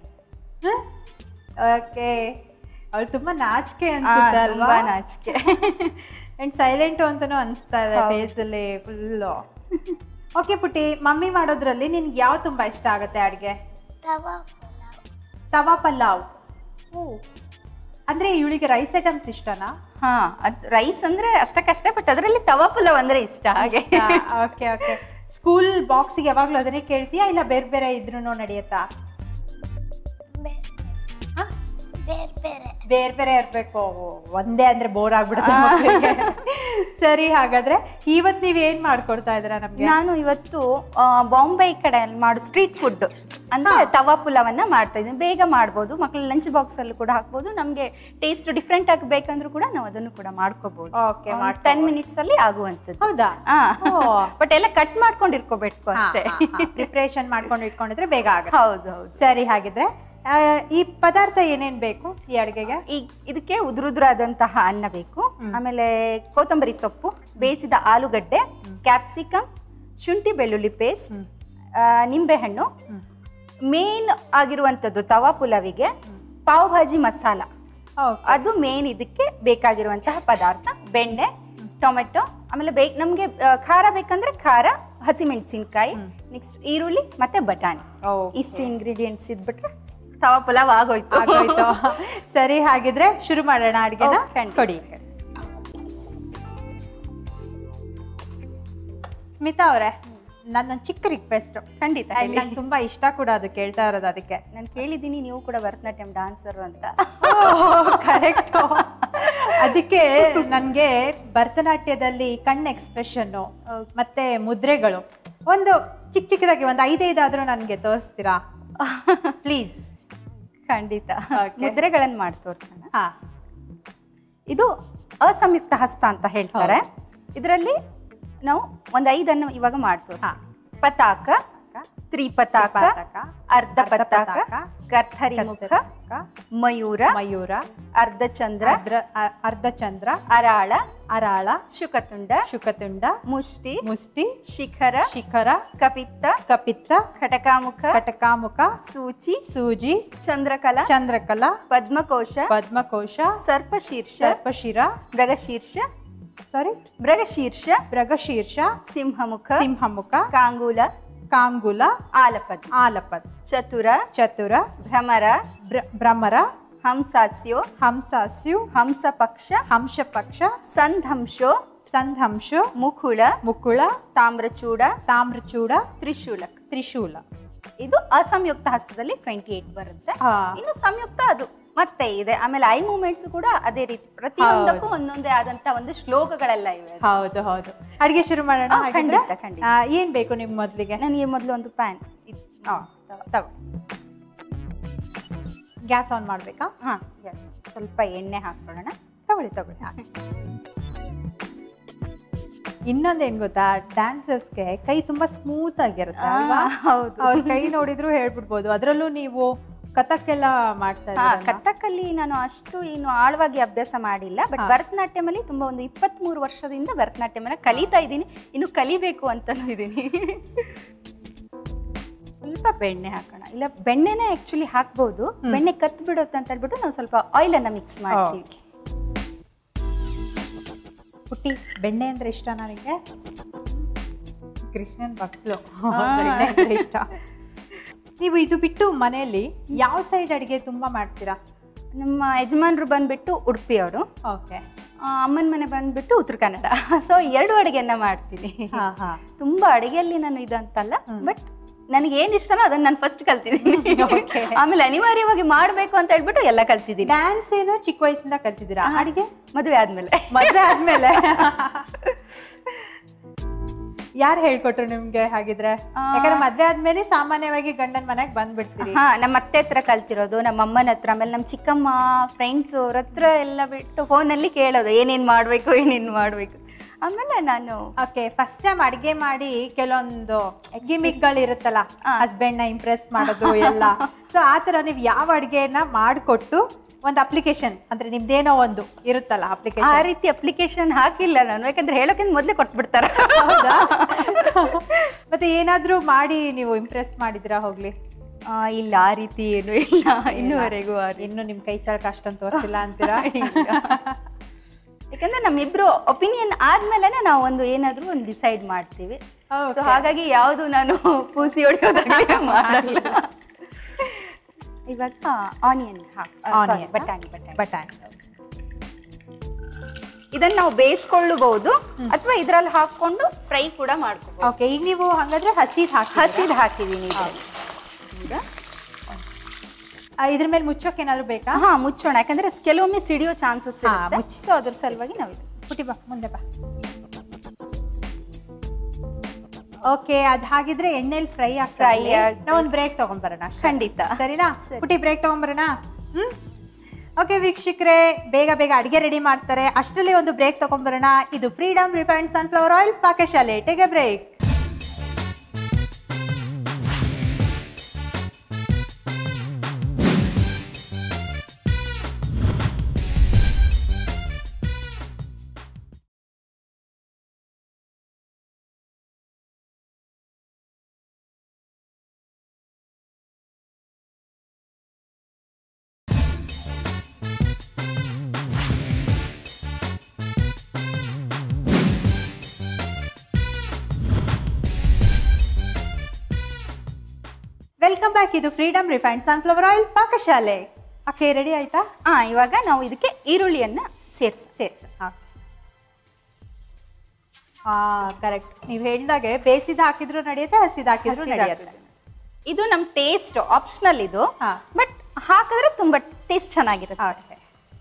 [SPEAKER 4] ಓಕೆ ಅವಳು ತುಂಬಾ ನಾಚಿಕೆ ಅನ್ಸುತ್ತೆ
[SPEAKER 5] ತುಂಬಾ
[SPEAKER 4] ಅಲ್ವಾ
[SPEAKER 5] ನಾಚಿಕೆ
[SPEAKER 4] ಅಂಡ್ ಸೈಲೆಂಟು ಅಂತಾನೂ ಅನಿಸ್ತಾ ಇದೆ ಫೇಸಲ್ಲಿ ಫುಲ್ಲು ಓಕೆ ಪುಟ್ಟಿ ಮಮ್ಮಿ ಮಾಡೋದ್ರಲ್ಲಿ ನಿನ್ಗೆ ಯಾವ ತುಂಬಾ ಇಷ್ಟ ಆಗುತ್ತೆ ಅಡುಗೆ
[SPEAKER 6] ತವಾ ಪಲಾವ್
[SPEAKER 4] ತವಾ ಪಲಾವ್ ಓ ಅಂದ್ರೆ ಇವಳಿಗೆ ರೈಸ್ ಐಟಮ್ಸ್ ಇಷ್ಟನಾ
[SPEAKER 5] ಹಾ ಅದ್ ರೈಸ್ ಅಂದ್ರೆ ಅಷ್ಟಕ್ಕಷ್ಟೇ ಬಟ್ ಅದರಲ್ಲಿ ತವಾ ಪಲಾವ್ ಅಂದ್ರೆ ಇಷ್ಟ ಹಾಗೆ
[SPEAKER 4] ಓಕೆ ಓಕೆ ಸ್ಕೂಲ್ ಬಾಕ್ಸಿಗೆ ಯಾವಾಗ್ಲೂ ಅದನ್ನೇ ಕೇಳ್ತೀಯಾ ಇಲ್ಲ ಬೇರೆ ಬೇರೆ ಇದ್ರೂ ನಡೆಯುತ್ತಾ
[SPEAKER 6] ಬೇರೆ
[SPEAKER 4] ಹಾ?
[SPEAKER 6] ಬೇರೆ ಬೇರೆ
[SPEAKER 4] ಬೇರೆ ಬೇರೆ ಇರಬೇಕು ಒಂದೇ ಅಂದ್ರೆ ಬೋರ್ ಆಗ್ಬಿಡುತ್ತೆ ಮಕ್ಳಿಗೆ. ಸರಿ ಹಾಗಾದ್ರೆ ಇವತ್ತು ನೀವ್ ಏನ್ ಮಾಡ್ಕೊಡ್ತಾ ಇದ್ದೀರಾ ನಮ್ಗೆ
[SPEAKER 5] ನಾನು ಇವತ್ತು ಆ, ಬಾಂಬೆ ಕಡೆ ಮಾಡೋ ಸ್ಟ್ರೀಟ್ ಫುಡ್ ಅಂದ್ರೆ ತವಾ ಪುಲಾವನ್ನ ಮಾಡ್ತಾ ಇದ್ದೀನಿ ಬೇಗ ಮಾಡ್ಬೋದು ಮಕ್ಕಳು ಲಂಚ್ ಬಾಕ್ಸ್ ಅಲ್ಲೂ ಕೂಡ ಹಾಕ್ಬೋದು ನಮಗೆ ಟೇಸ್ಟ್ ಡಿಫ್ರೆಂಟ್ ಆಗಿ ಬೇಕಂದ್ರೂ ಕೂಡ ನಾವು ಅದನ್ನು ಕೂಡ ಮಾಡ್ಕೋಬಹುದು
[SPEAKER 4] Okay,
[SPEAKER 5] ಟೆನ್ ಮಿನಿಟ್ಸ್ ಅಲ್ಲಿ ಆಗುವಂಥದ್ದು
[SPEAKER 4] ಹೌದಾ ಓ.
[SPEAKER 5] ಬಟ್ ಎಲ್ಲ ಕಟ್ ಮಾಡ್ಕೊಂಡು ಇಟ್ಕೋಬೇಕು ಅಷ್ಟೇ
[SPEAKER 4] ಪ್ರಿಪ್ರೇಷನ್ ಮಾಡ್ಕೊಂಡು ಇಟ್ಕೊಂಡಿದ್ರೆ ಬೇಗ ಆಗುತ್ತೆ
[SPEAKER 5] ಹೌದು ಹೌದು
[SPEAKER 4] ಸರಿ ಹಾಗಿದ್ರೆ ಆ, ಈ ಪದಾರ್ಥ ಏನೇನ್ ಬೇಕು ಈ ಅಡುಗೆಗೆ
[SPEAKER 5] ಈ ಇದಕ್ಕೆ ಉದುರುದುರಾದಂತಹ ಅನ್ನ ಬೇಕು ಆಮೇಲೆ ಕೊತ್ತಂಬರಿ ಸೊಪ್ಪು ಬೇಯಿಸಿದ ಆಲೂಗಡ್ಡೆ ಕ್ಯಾಪ್ಸಿಕಮ್ ಶುಂಠಿ ಬೆಳ್ಳುಳ್ಳಿ ಪೇಸ್ಟ್ ನಿಂಬೆಹಣ್ಣು ಮೇನ್ ಆಗಿರುವಂಥದ್ದು ತವಾ ಪುಲಾವಿಗೆ ಪಾವ್ ಭಾಜಿ ಮಸಾಲ ಅದು ಮೇನ್ ಇದಕ್ಕೆ ಬೇಕಾಗಿರುವಂತಹ ಪದಾರ್ಥ ಬೆಣ್ಣೆ ಟೊಮೆಟೊ ಆಮೇಲೆ ಬೇ ನಮಗೆ ಖಾರ ಬೇಕಂದ್ರೆ ಖಾರ ಹಸಿಮೆಣಸಿನ್ಕಾಯಿ ನೆಕ್ಸ್ಟ್ ಈರುಳ್ಳಿ ಮತ್ತೆ ಬಟಾಣಿ ಇಷ್ಟು ಇಂಗ್ರೀಡಿಯೆಂಟ್ಸ್ ಇದ್ಬಿಟ್ರೆ ತವಾ ಪುಲಾವ್ ಆಗೋಯ್ತು
[SPEAKER 4] ಆಗೋಯ್ತು ಸರಿ ಹಾಗಿದ್ರೆ ಶುರು ಮಾಡೋಣ ಅಡುಗೆನ
[SPEAKER 5] ಓ, ಖಂಡಿತ.
[SPEAKER 4] ಕೊಡಿ ಸ್ಮಿತಾ ಅವರೇ ನನ್ನೊಂದು ಚಿಕ್ಕ ರಿಕ್ವೆಸ್ಟ್
[SPEAKER 5] ಖಂಡಿತ
[SPEAKER 4] ನಂಗೆ ತುಂಬಾ ಇಷ್ಟ ಕೂಡ ಅದು ಕೇಳ್ತಾ ಇರೋದು ಅದಕ್ಕೆ
[SPEAKER 5] ನಾನು ಕೇಳಿದ್ದೀನಿ ನೀವು ಕೂಡ ಭರತನಾಟ್ಯಂ ಡಾನ್ಸರ್ ಅಂತ
[SPEAKER 4] ಕರೆಕ್ಟ್ ಅದಕ್ಕೆ ನನಗೆ ಭರತನಾಟ್ಯದಲ್ಲಿ ಕಣ್ಣ ಎಕ್ಸ್ಪ್ರೆಷನ್ನು ಮತ್ತೆ ಮುದ್ರೆಗಳು ಒಂದು ಚಿಕ್ಕ ಚಿಕ್ಕದಾಗಿ ಒಂದು ಐದೈದಾದ್ರೂ ನನಗೆ ತೋರಿಸ್ತೀರಾ ಪ್ಲೀಸ್
[SPEAKER 5] ಖಂಡಿತ
[SPEAKER 4] Okay.
[SPEAKER 5] ಮುದ್ರೆಗಳನ್ನು ಮಾಡಿ ತೋರ್ಸೋಣ
[SPEAKER 4] ಹಾ
[SPEAKER 5] ಇದು ಅಸಂಯುಕ್ತ ಹಸ್ತ ಅಂತ ಹೇಳ್ತಾರೆ ಇದರಲ್ಲಿ ನಾವು ಒಂದು ಐದನ್ನು ಇವಾಗ ಮಾಡಿ ತೋರಿಸಿ ಪತಾಕ ತ್ರಿಪತಾಕ
[SPEAKER 4] ತ್ರಿಪತಾಕ,
[SPEAKER 5] ಅರ್ಧ ಪತಾಕ
[SPEAKER 4] ಅರ್ಧಪತಾಕ,
[SPEAKER 5] ಕರ್ತರಿ ಮುಖ
[SPEAKER 4] ಕರ್ತರಿಮುಖ,
[SPEAKER 5] ಮಯೂರ
[SPEAKER 4] ಮಯೂರ
[SPEAKER 5] ಅರ್ಧ ಚಂದ್ರ
[SPEAKER 4] ಅರ್ಧ ಅ- ಅರ್ಧಚಂದ್ರ
[SPEAKER 5] ಅರಾಳ
[SPEAKER 4] ಅರಾಳ
[SPEAKER 5] ಶುಕತುಂಡ
[SPEAKER 4] ಶುಕತುಂಡ
[SPEAKER 5] ಮುಷ್ಟಿ
[SPEAKER 4] ಮುಷ್ಟಿ
[SPEAKER 5] ಶಿಖರ
[SPEAKER 4] ಶಿಖರ
[SPEAKER 5] ಕಪಿತ್ತ
[SPEAKER 4] ಕಪಿತ್ತ
[SPEAKER 5] ಖಟಕಾಮುಖ
[SPEAKER 4] ಕಟಕಾಮುಖ
[SPEAKER 5] ಸೂಚಿ
[SPEAKER 4] ಸೂಜಿ
[SPEAKER 5] ಚಂದ್ರಕಲಾ
[SPEAKER 4] ಚಂದ್ರಕಲ
[SPEAKER 5] ಪದ್ಮಕೋಶ
[SPEAKER 4] ಪದ್ಮಕೋಶ
[SPEAKER 5] ಸರ್ಪಶೀರ್ಷ
[SPEAKER 4] ಸರ್ಪಶಿರ
[SPEAKER 5] ಮೃಗಶೀರ್ಷ
[SPEAKER 4] ಸಾರಿ
[SPEAKER 5] ಮೃಗಶೀರ್ಷ
[SPEAKER 4] ಮೃಗಶೀರ್ಷ
[SPEAKER 5] ಸಿಂಹಮುಖ
[SPEAKER 4] ಸಿಂಹಮುಖ
[SPEAKER 5] ಕಾಂಗೂಲ
[SPEAKER 4] ಕಾಂಗುಲ
[SPEAKER 5] ಆಲಪದ್
[SPEAKER 4] ಆಲಪದ್
[SPEAKER 5] ಚತುರ
[SPEAKER 4] ಚತುರ
[SPEAKER 5] ಭ್ರಮರ
[SPEAKER 4] ಭ್ರ- ಭ್ರಮರ
[SPEAKER 5] ಹಂಸಾಸ್ಯೋ
[SPEAKER 4] ಹಂಸಾಸ್ಯು
[SPEAKER 5] ಹಂಸಪಕ್ಷ
[SPEAKER 4] ಹಂಸಪಕ್ಷ
[SPEAKER 5] ಸಂಧಂಶೋ
[SPEAKER 4] ಸಂಧಂಶು
[SPEAKER 5] ಮುಕುಳ
[SPEAKER 4] ಮುಕುಳ
[SPEAKER 5] ತಾಮ್ರಚೂಡ
[SPEAKER 4] ತಾಮ್ರಚೂಡ
[SPEAKER 5] ತ್ರಿಶೂಲಕ್
[SPEAKER 4] ತ್ರಿಶೂಲ
[SPEAKER 5] ಇದು ಅಸಂಯುಕ್ತ ಹಸ್ತದಲ್ಲಿ ಟ್ವೆಂಟಿ ಏಟ್ ಬರುತ್ತೆ
[SPEAKER 4] ಹಾ.
[SPEAKER 5] ಇನ್ನು ಸಂಯುಕ್ತ ಅದು ಮತ್ತೆ ಇದೆ ಆಮೇಲೆ ಐ ಮೂಮೆಂಟ್ಸ್ ಕೂಡ ಅದೇ ರೀತಿ ಪ್ರತಿಯೊಂದಕ್ಕೂ ಒಂದೊಂದೇ ಆದಂತ ಒಂದು ಶ್ಲೋಕಗಳೆಲ್ಲ ಇವೆ
[SPEAKER 4] ಹೌದು ಹೌದು ಅಡಿಗೆ ಶುರು ಮಾಡೋಣ
[SPEAKER 5] ಹಾ,
[SPEAKER 4] ಹಾಗಿದ್ರೆ?
[SPEAKER 5] ಖಂಡಿತ, ಖಂಡಿತ.
[SPEAKER 4] ಆ, ಏನ್ ಬೇಕು ನಿಮ್ ಮೊದ್ಲಿಗೆ
[SPEAKER 5] ನನಗೆ ಮೊದಲು ಒಂದು ಪ್ಯಾನ್
[SPEAKER 4] ಆ, ತಗೋ ಗ್ಯಾಸ್ ಆನ್ ಮಾಡ್ಬೇಕಾ
[SPEAKER 5] ಹಾ yes. ಸ್ವಲ್ಪ ಎಣ್ಣೆ ಹಾಕೊಳ್ಳೋಣ
[SPEAKER 4] ತಗೊಳ್ಳಿ ತಗೊಳ್ಳಿ ಹಾಕಿ. ಇನ್ನೊಂದೇನ್ ಗೊತ್ತಾ ಡ್ಯಾನ್ಸರ್ಸ್ಗೆ ಕೈ ತುಂಬಾ ಸ್ಮೂತ್ ಆಗಿರುತ್ತೆ
[SPEAKER 5] ಆ,
[SPEAKER 4] ಅಲ್ವಾ
[SPEAKER 5] ಹೌದು.
[SPEAKER 4] ಅವ್ರ ಕೈ ನೋಡಿದ್ರು ಹೇಳ್ಬಿಡ್ಬೋದು ಅದ್ರಲ್ಲೂ ನೀವು ಕಥಕ್ಕೆಲ್ಲ ಮಾಡ್ತಾ
[SPEAKER 5] ಹಾ
[SPEAKER 4] ಇದ್ದೀರಲ್ಲ?
[SPEAKER 5] ಕಥಕ್ಕಲ್ಲಿ ನಾನು ಅಷ್ಟು ಇನ್ನು ಆಳವಾಗಿ ಅಭ್ಯಾಸ ಮಾಡಿಲ್ಲ ಬಟ್ ಭರತನಾಟ್ಯಂ ಅಲ್ಲಿ ತುಂಬಾ ಒಂದು ಇಪ್ಪತ್ತ್ ಮೂರು ವರ್ಷದಿಂದ ಭರತನಾಟ್ಯಮನ್ನ ಕಲಿತಾ ಇದ್ದೀನಿ ಇನ್ನು ಕಲಿಬೇಕು ಅಂತಾನೂ ಇದ್ದೀನಿ ಸ್ವಲ್ಪ ಬೆಣ್ಣೆ ಹಾಕೋಣ ಇಲ್ಲ ಬೆಣ್ಣೆನೇ ಆಕ್ಚುಲಿ ಹಾಕ್ಬೋದು ಬೆಣ್ಣೆ ಕತ್ ಬಿಡುತ್ತೆ ಅಂತ ಹೇಳ್ಬಿಟ್ಟು ನಾವು ಸ್ವಲ್ಪ ಆಯಿಲ್ ಅನ್ನ ಮಿಕ್ಸ್ ಮಾಡ್ತೀವಿ
[SPEAKER 4] ಪುಟ್ಟಿ ಬೆಣ್ಣೆ ಅಂದ್ರೆ ಇಷ್ಟ ನನಗೆ ಕೃಷ್ಣನ್ ಭಕ್ತಲು
[SPEAKER 5] ಆ.
[SPEAKER 4] ಬೆಣ್ಣೆ ಅಂದ್ರೆ ಇಷ್ಟ ನೀವು ಇದು ಬಿಟ್ಟು ಮನೆಯಲ್ಲಿ ಯಾವ ಸೈಡ್ ಅಡಿಗೆ ತುಂಬಾ ಮಾಡ್ತೀರಾ
[SPEAKER 5] ನಮ್ಮ ಯಜಮಾನ್ರು ಬಂದ್ಬಿಟ್ಟು ಉಡುಪಿಯವರು
[SPEAKER 4] ಓಕೆ
[SPEAKER 5] ಅಮ್ಮನ ಮನೆ ಬಂದ್ಬಿಟ್ಟು ಉತ್ತರ ಕನ್ನಡ ಸೊ ಎರಡು ಅಡುಗೆನ ಮಾಡ್ತೀನಿ
[SPEAKER 4] ಹಾ ಹಾ
[SPEAKER 5] ತುಂಬಾ ಅಡುಗೆಯಲ್ಲಿ ನಾನು ಇದಂತಲ್ಲ ಬಟ್ ನನಗೆ ಏನ್ ಇಷ್ಟನೋ ಅದನ್ನ ನಾನು ಫಸ್ಟ್ ಕಲ್ತಿದ್ದೀನಿ
[SPEAKER 4] Okay.
[SPEAKER 5] ಆಮೇಲೆ ಅನಿವಾರ್ಯವಾಗಿ ಮಾಡ್ಬೇಕು ಅಂತ ಹೇಳ್ಬಿಟ್ಟು ಎಲ್ಲ ಕಲ್ತಿದ್ದೀನಿ
[SPEAKER 4] ಡ್ಯಾನ್ಸ್ ಏನು ಚಿಕ್ಕ ವಯಸ್ಸಿಂದ ಕಲ್ತಿದ್ದೀರಾ ಅಡಿಗೆ
[SPEAKER 5] ಮದುವೆ ಆದ್ಮೇಲೆ
[SPEAKER 4] ಮದ್ವೆ ಆದ್ಮೇಲೆ ಯಾರು ಹೇಳ್ಕೊಟ್ರು ನಿಮ್ಗೆ ಹಾಗಿದ್ರೆ ಯಾಕಂದ್ರೆ ಮದ್ವೆ ಆದ್ಮೇಲೆ ಸಾಮಾನ್ಯವಾಗಿ ಗಂಡನ ಮನೆಗೆ ಬಂದ್ಬಿಡ್ತೀರಿ
[SPEAKER 5] ಹಾ ನಮ್ಮ ಅತ್ತೆ ಹತ್ರ ಕಲ್ತಿರೋದು ನಮ್ಮ ಅಮ್ಮನ ಹತ್ರ ಆಮೇಲೆ ನಮ್ಮ ಚಿಕ್ಕಮ್ಮ ಫ್ರೆಂಡ್ಸ್ ಅವ್ರ ಹತ್ರ ಎಲ್ಲ ಬಿಟ್ಟು ಫೋನಲ್ಲಿ ಕೇಳೋದು ಏನೇನ್ ಮಾಡ್ಬೇಕು ಏನೇನ್ ಮಾಡ್ಬೇಕು ಆಮೇಲೆ ನಾನು
[SPEAKER 4] ಓಕೆ ಫಸ್ಟ್ ಟೈಮ್ ಅಡಿಗೆ ಮಾಡಿ ಕೆಲವೊಂದು ಗಿಮಿಕ್ಗಳು ಇರುತ್ತಲ್ಲ ಹಸ್ಬೆಂಡ್ ನ ಇಂಪ್ರೆಸ್ ಮಾಡೋದು ಎಲ್ಲ ಸೊ ಆ ತರ ನೀವು ಯಾವ ಅಡಿಗೆನ ಮಾಡಿಕೊಟ್ಟು ಒಂದು ಅಪ್ಲಿಕೇಶನ್ ಅಂದ್ರೆ ನಿಮ್ದೇನೋ ಒಂದು ಇರುತ್ತಲ್ಲ
[SPEAKER 5] ಆ
[SPEAKER 4] ಅಪ್ಲಿಕೇಶನ್
[SPEAKER 5] ರೀತಿ ಅಪ್ಲಿಕೇಶನ್ ಹಾಕಿಲ್ಲ ನಾನು ಯಾಕಂದ್ರೆ ಹೇಳೋಕ್ಕಿಂತ ಮೊದಲೇ ಕೊಟ್ಬಿಡ್ತಾರ
[SPEAKER 4] ಹೌದಾ ಮತ್ತೆ ಏನಾದ್ರೂ ಮಾಡಿ ನೀವು ಇಂಪ್ರೆಸ್ ಮಾಡಿದ್ರಾ ಹೋಗ್ಲಿ
[SPEAKER 5] ಆ, ಇಲ್ಲ ಆ ರೀತಿ ಏನು ಇಲ್ಲ ಇನ್ನುವರೆಗೂ ಆ ರೀತಿ
[SPEAKER 4] ಇನ್ನು ನಿಮ್ ಕೈ ಚಳಕ ಅಷ್ಟೊಂದು ತೋರಿಸಿಲ್ಲ ಅಂತೀರಾ
[SPEAKER 5] ಯಾಕಂದ್ರೆ ನಮ್ಮಿಬ್ರು ಒಪಿನಿಯನ್ ಆದ್ಮೇಲೆ ನಾವು ಒಂದು ಏನಾದ್ರೂ ಒಂದು ಡಿಸೈಡ್ ಮಾಡ್ತೀವಿ
[SPEAKER 4] Okay.
[SPEAKER 5] ಸೊ ಹಾಗಾಗಿ ಯಾವುದು ನಾನು ಪೂಸಿ ಹೊಡೆಯೋದಾಗಲಿ ಮಾಡಲ್ಲ ಇವಾಗ ಆನಿಯನ್
[SPEAKER 4] Onion,
[SPEAKER 5] ಹಾಕಿ ಬಟಾಣಿ ಬಟಾಣಿ
[SPEAKER 4] ಬಟಾಣಿ
[SPEAKER 5] ಇದನ್ನ ನಾವು ಬೇಯಿಸ್ಕೊಳ್ಳಬಹುದು ಅಥವಾ ಇದ್ರಲ್ಲಿ ಹಾಕೊಂಡು ಫ್ರೈ ಕೂಡ ಮಾಡ್ಕೋಬಹುದು
[SPEAKER 4] ಓಕೆ ಈಗ ನೀವು ಹಂಗಾದ್ರೆ ಹಸಿದ್ ಹಾಕಿ
[SPEAKER 5] ಹಸಿದ್ ಹಾಕಿದೀನಿ ಇದ್ರಲ್ಲಿ. ಈಗ
[SPEAKER 4] ಇದ್ರ ಮೇಲೆ ಮುಚ್ಚೋಕೆ ಏನಾದ್ರು ಬೇಕಾ
[SPEAKER 5] ಹಾ ಮುಚ್ಚೋಣ ಯಾಕಂದ್ರೆ ಕೆಲವೊಮ್ಮೆ ಸಿಡಿಯೋ ಚಾನ್ಸಸ್
[SPEAKER 4] ಹಾ,
[SPEAKER 5] ಇರುತ್ತೆ
[SPEAKER 4] ಮುಚ್ಚಿ.
[SPEAKER 5] ಸೊ ಅದ್ರ ಸಲುವಾಗಿ ನಾವು ಇದು
[SPEAKER 4] ಪುಟಿ ಬಾ ಮುಂದೆ ಬಾ ಓಕೆ ಅದ್ ಹಾಗಿದ್ರೆ ಎಣ್ಣೆಲಿ ಫ್ರೈ
[SPEAKER 5] Fry
[SPEAKER 4] ಫ್ರೈ
[SPEAKER 5] ಆಗಿ-
[SPEAKER 4] ನಾವು ಒಂದು ಬ್ರೇಕ್ ತಗೊಂಡ್ಬರೋಣ ಅಷ್ಟೇ.
[SPEAKER 5] ಖಂಡಿತ.
[SPEAKER 4] ಸರಿನಾ
[SPEAKER 5] ಸರಿ.
[SPEAKER 4] ಪುಟಿ ಬ್ರೇಕ್ ತಗೊಂಡ್ಬರೋಣ ಹ್ಮ್ ಓಕೆ ವೀಕ್ಷಕರೇ ಬೇಗ ಬೇಗ ಅಡಿಗೆ ರೆಡಿ ಮಾಡ್ತಾರೆ ಅಷ್ಟರಲ್ಲಿ ಒಂದು ಬ್ರೇಕ್ ತಗೊಂಡ್ಬರೋಣ ಇದು ಫ್ರೀಡಮ್ ರಿಫೈನ್ಡ್ ಸನ್ಫ್ಲವರ್ ಆಯಿಲ್ ಪಾಕಶಾಲೆ take a break welcome back ಇದು ಫ್ರೀಡಮ್ ರಿಫೈನ್ಡ್ ಸನ್ಫ್ಲವರ್ ಆಯಿಲ್ ಪಾಕಶಾಲೆ ಓಕೆ ರೆಡಿ ಆಯ್ತಾ
[SPEAKER 5] ಹಾ ಇವಾಗ ನಾವು ಇದಕ್ಕೆ ಈರುಳ್ಳಿಯನ್ನ ಸೇರ್ಸ
[SPEAKER 4] ಸೇರ್ಸ ಹಾ ಕರೆಕ್ಟ್ ನೀವು ಹೇಳ್ದಾಗೆ ಬೇಸಿದ ಹಾಕಿದ್ರು ನಡೆಯುತ್ತೆ ಹಸಿದ ಹಾಕಿದ್ರು ನಡೆಯುತ್ತೆ
[SPEAKER 5] ಇದು ನಮ್ ಟೇಸ್ಟ್ ಆಪ್ಷನಲ್ ಇದು
[SPEAKER 4] ಹಾ.
[SPEAKER 5] ಬಟ್ ಹಾಕಿದ್ರೆ ತುಂಬಾ ಟೇಸ್ಟ್ ಚೆನ್ನಾಗಿರುತ್ತೆ
[SPEAKER 4] ಓಕೆ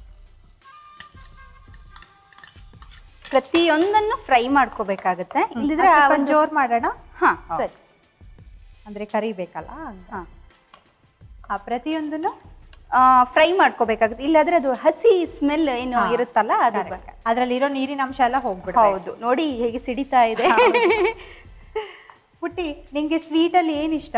[SPEAKER 5] ಪ್ರತಿಯೊಂದನ್ನು ಫ್ರೈ ಮಾಡ್ಕೋಬೇಕಾಗತ್ತೆ ಇಲ್ಲದಿದ್ರೆ ಆ
[SPEAKER 4] ಸ್ವಲ್ಪ
[SPEAKER 5] ಒಂದು-
[SPEAKER 4] ಜೋರ್ ಮಾಡೋಣ
[SPEAKER 5] ಹಾ ಸರಿ
[SPEAKER 4] ಅಂದ್ರೆ ಕರಿಬೇಕಲ್ಲ ಅಂತ.
[SPEAKER 5] ಹಾ
[SPEAKER 4] ಆ ಪ್ರತಿಯೊಂದನ್ನು
[SPEAKER 5] ಫ್ರೈ ಮಾಡ್ಕೋಬೇಕಾಗುತ್ತೆ ಇಲ್ಲಾದ್ರೆ ಅದು ಹಸಿ ಸ್ಮೆಲ್ ಏನು ಇರುತ್ತಲ್ಲ ಅದು ಬ-
[SPEAKER 4] ಅದ್ರಲ್ಲಿರೋ ನೀರಿನ ಅಂಶ ಎಲ್ಲ ಹೋಗ್ಬಿಡುತ್ತೆ
[SPEAKER 5] ಹೌದು ನೋಡಿ ಹೇಗೆ ಸಿಡಿತಾ ಇದೆ
[SPEAKER 4] ಪುಟ್ಟಿ ನಿಂಗೆ ಸ್ವೀಟ್ ಅಲ್ಲಿ ಏನ್ ಇಷ್ಟ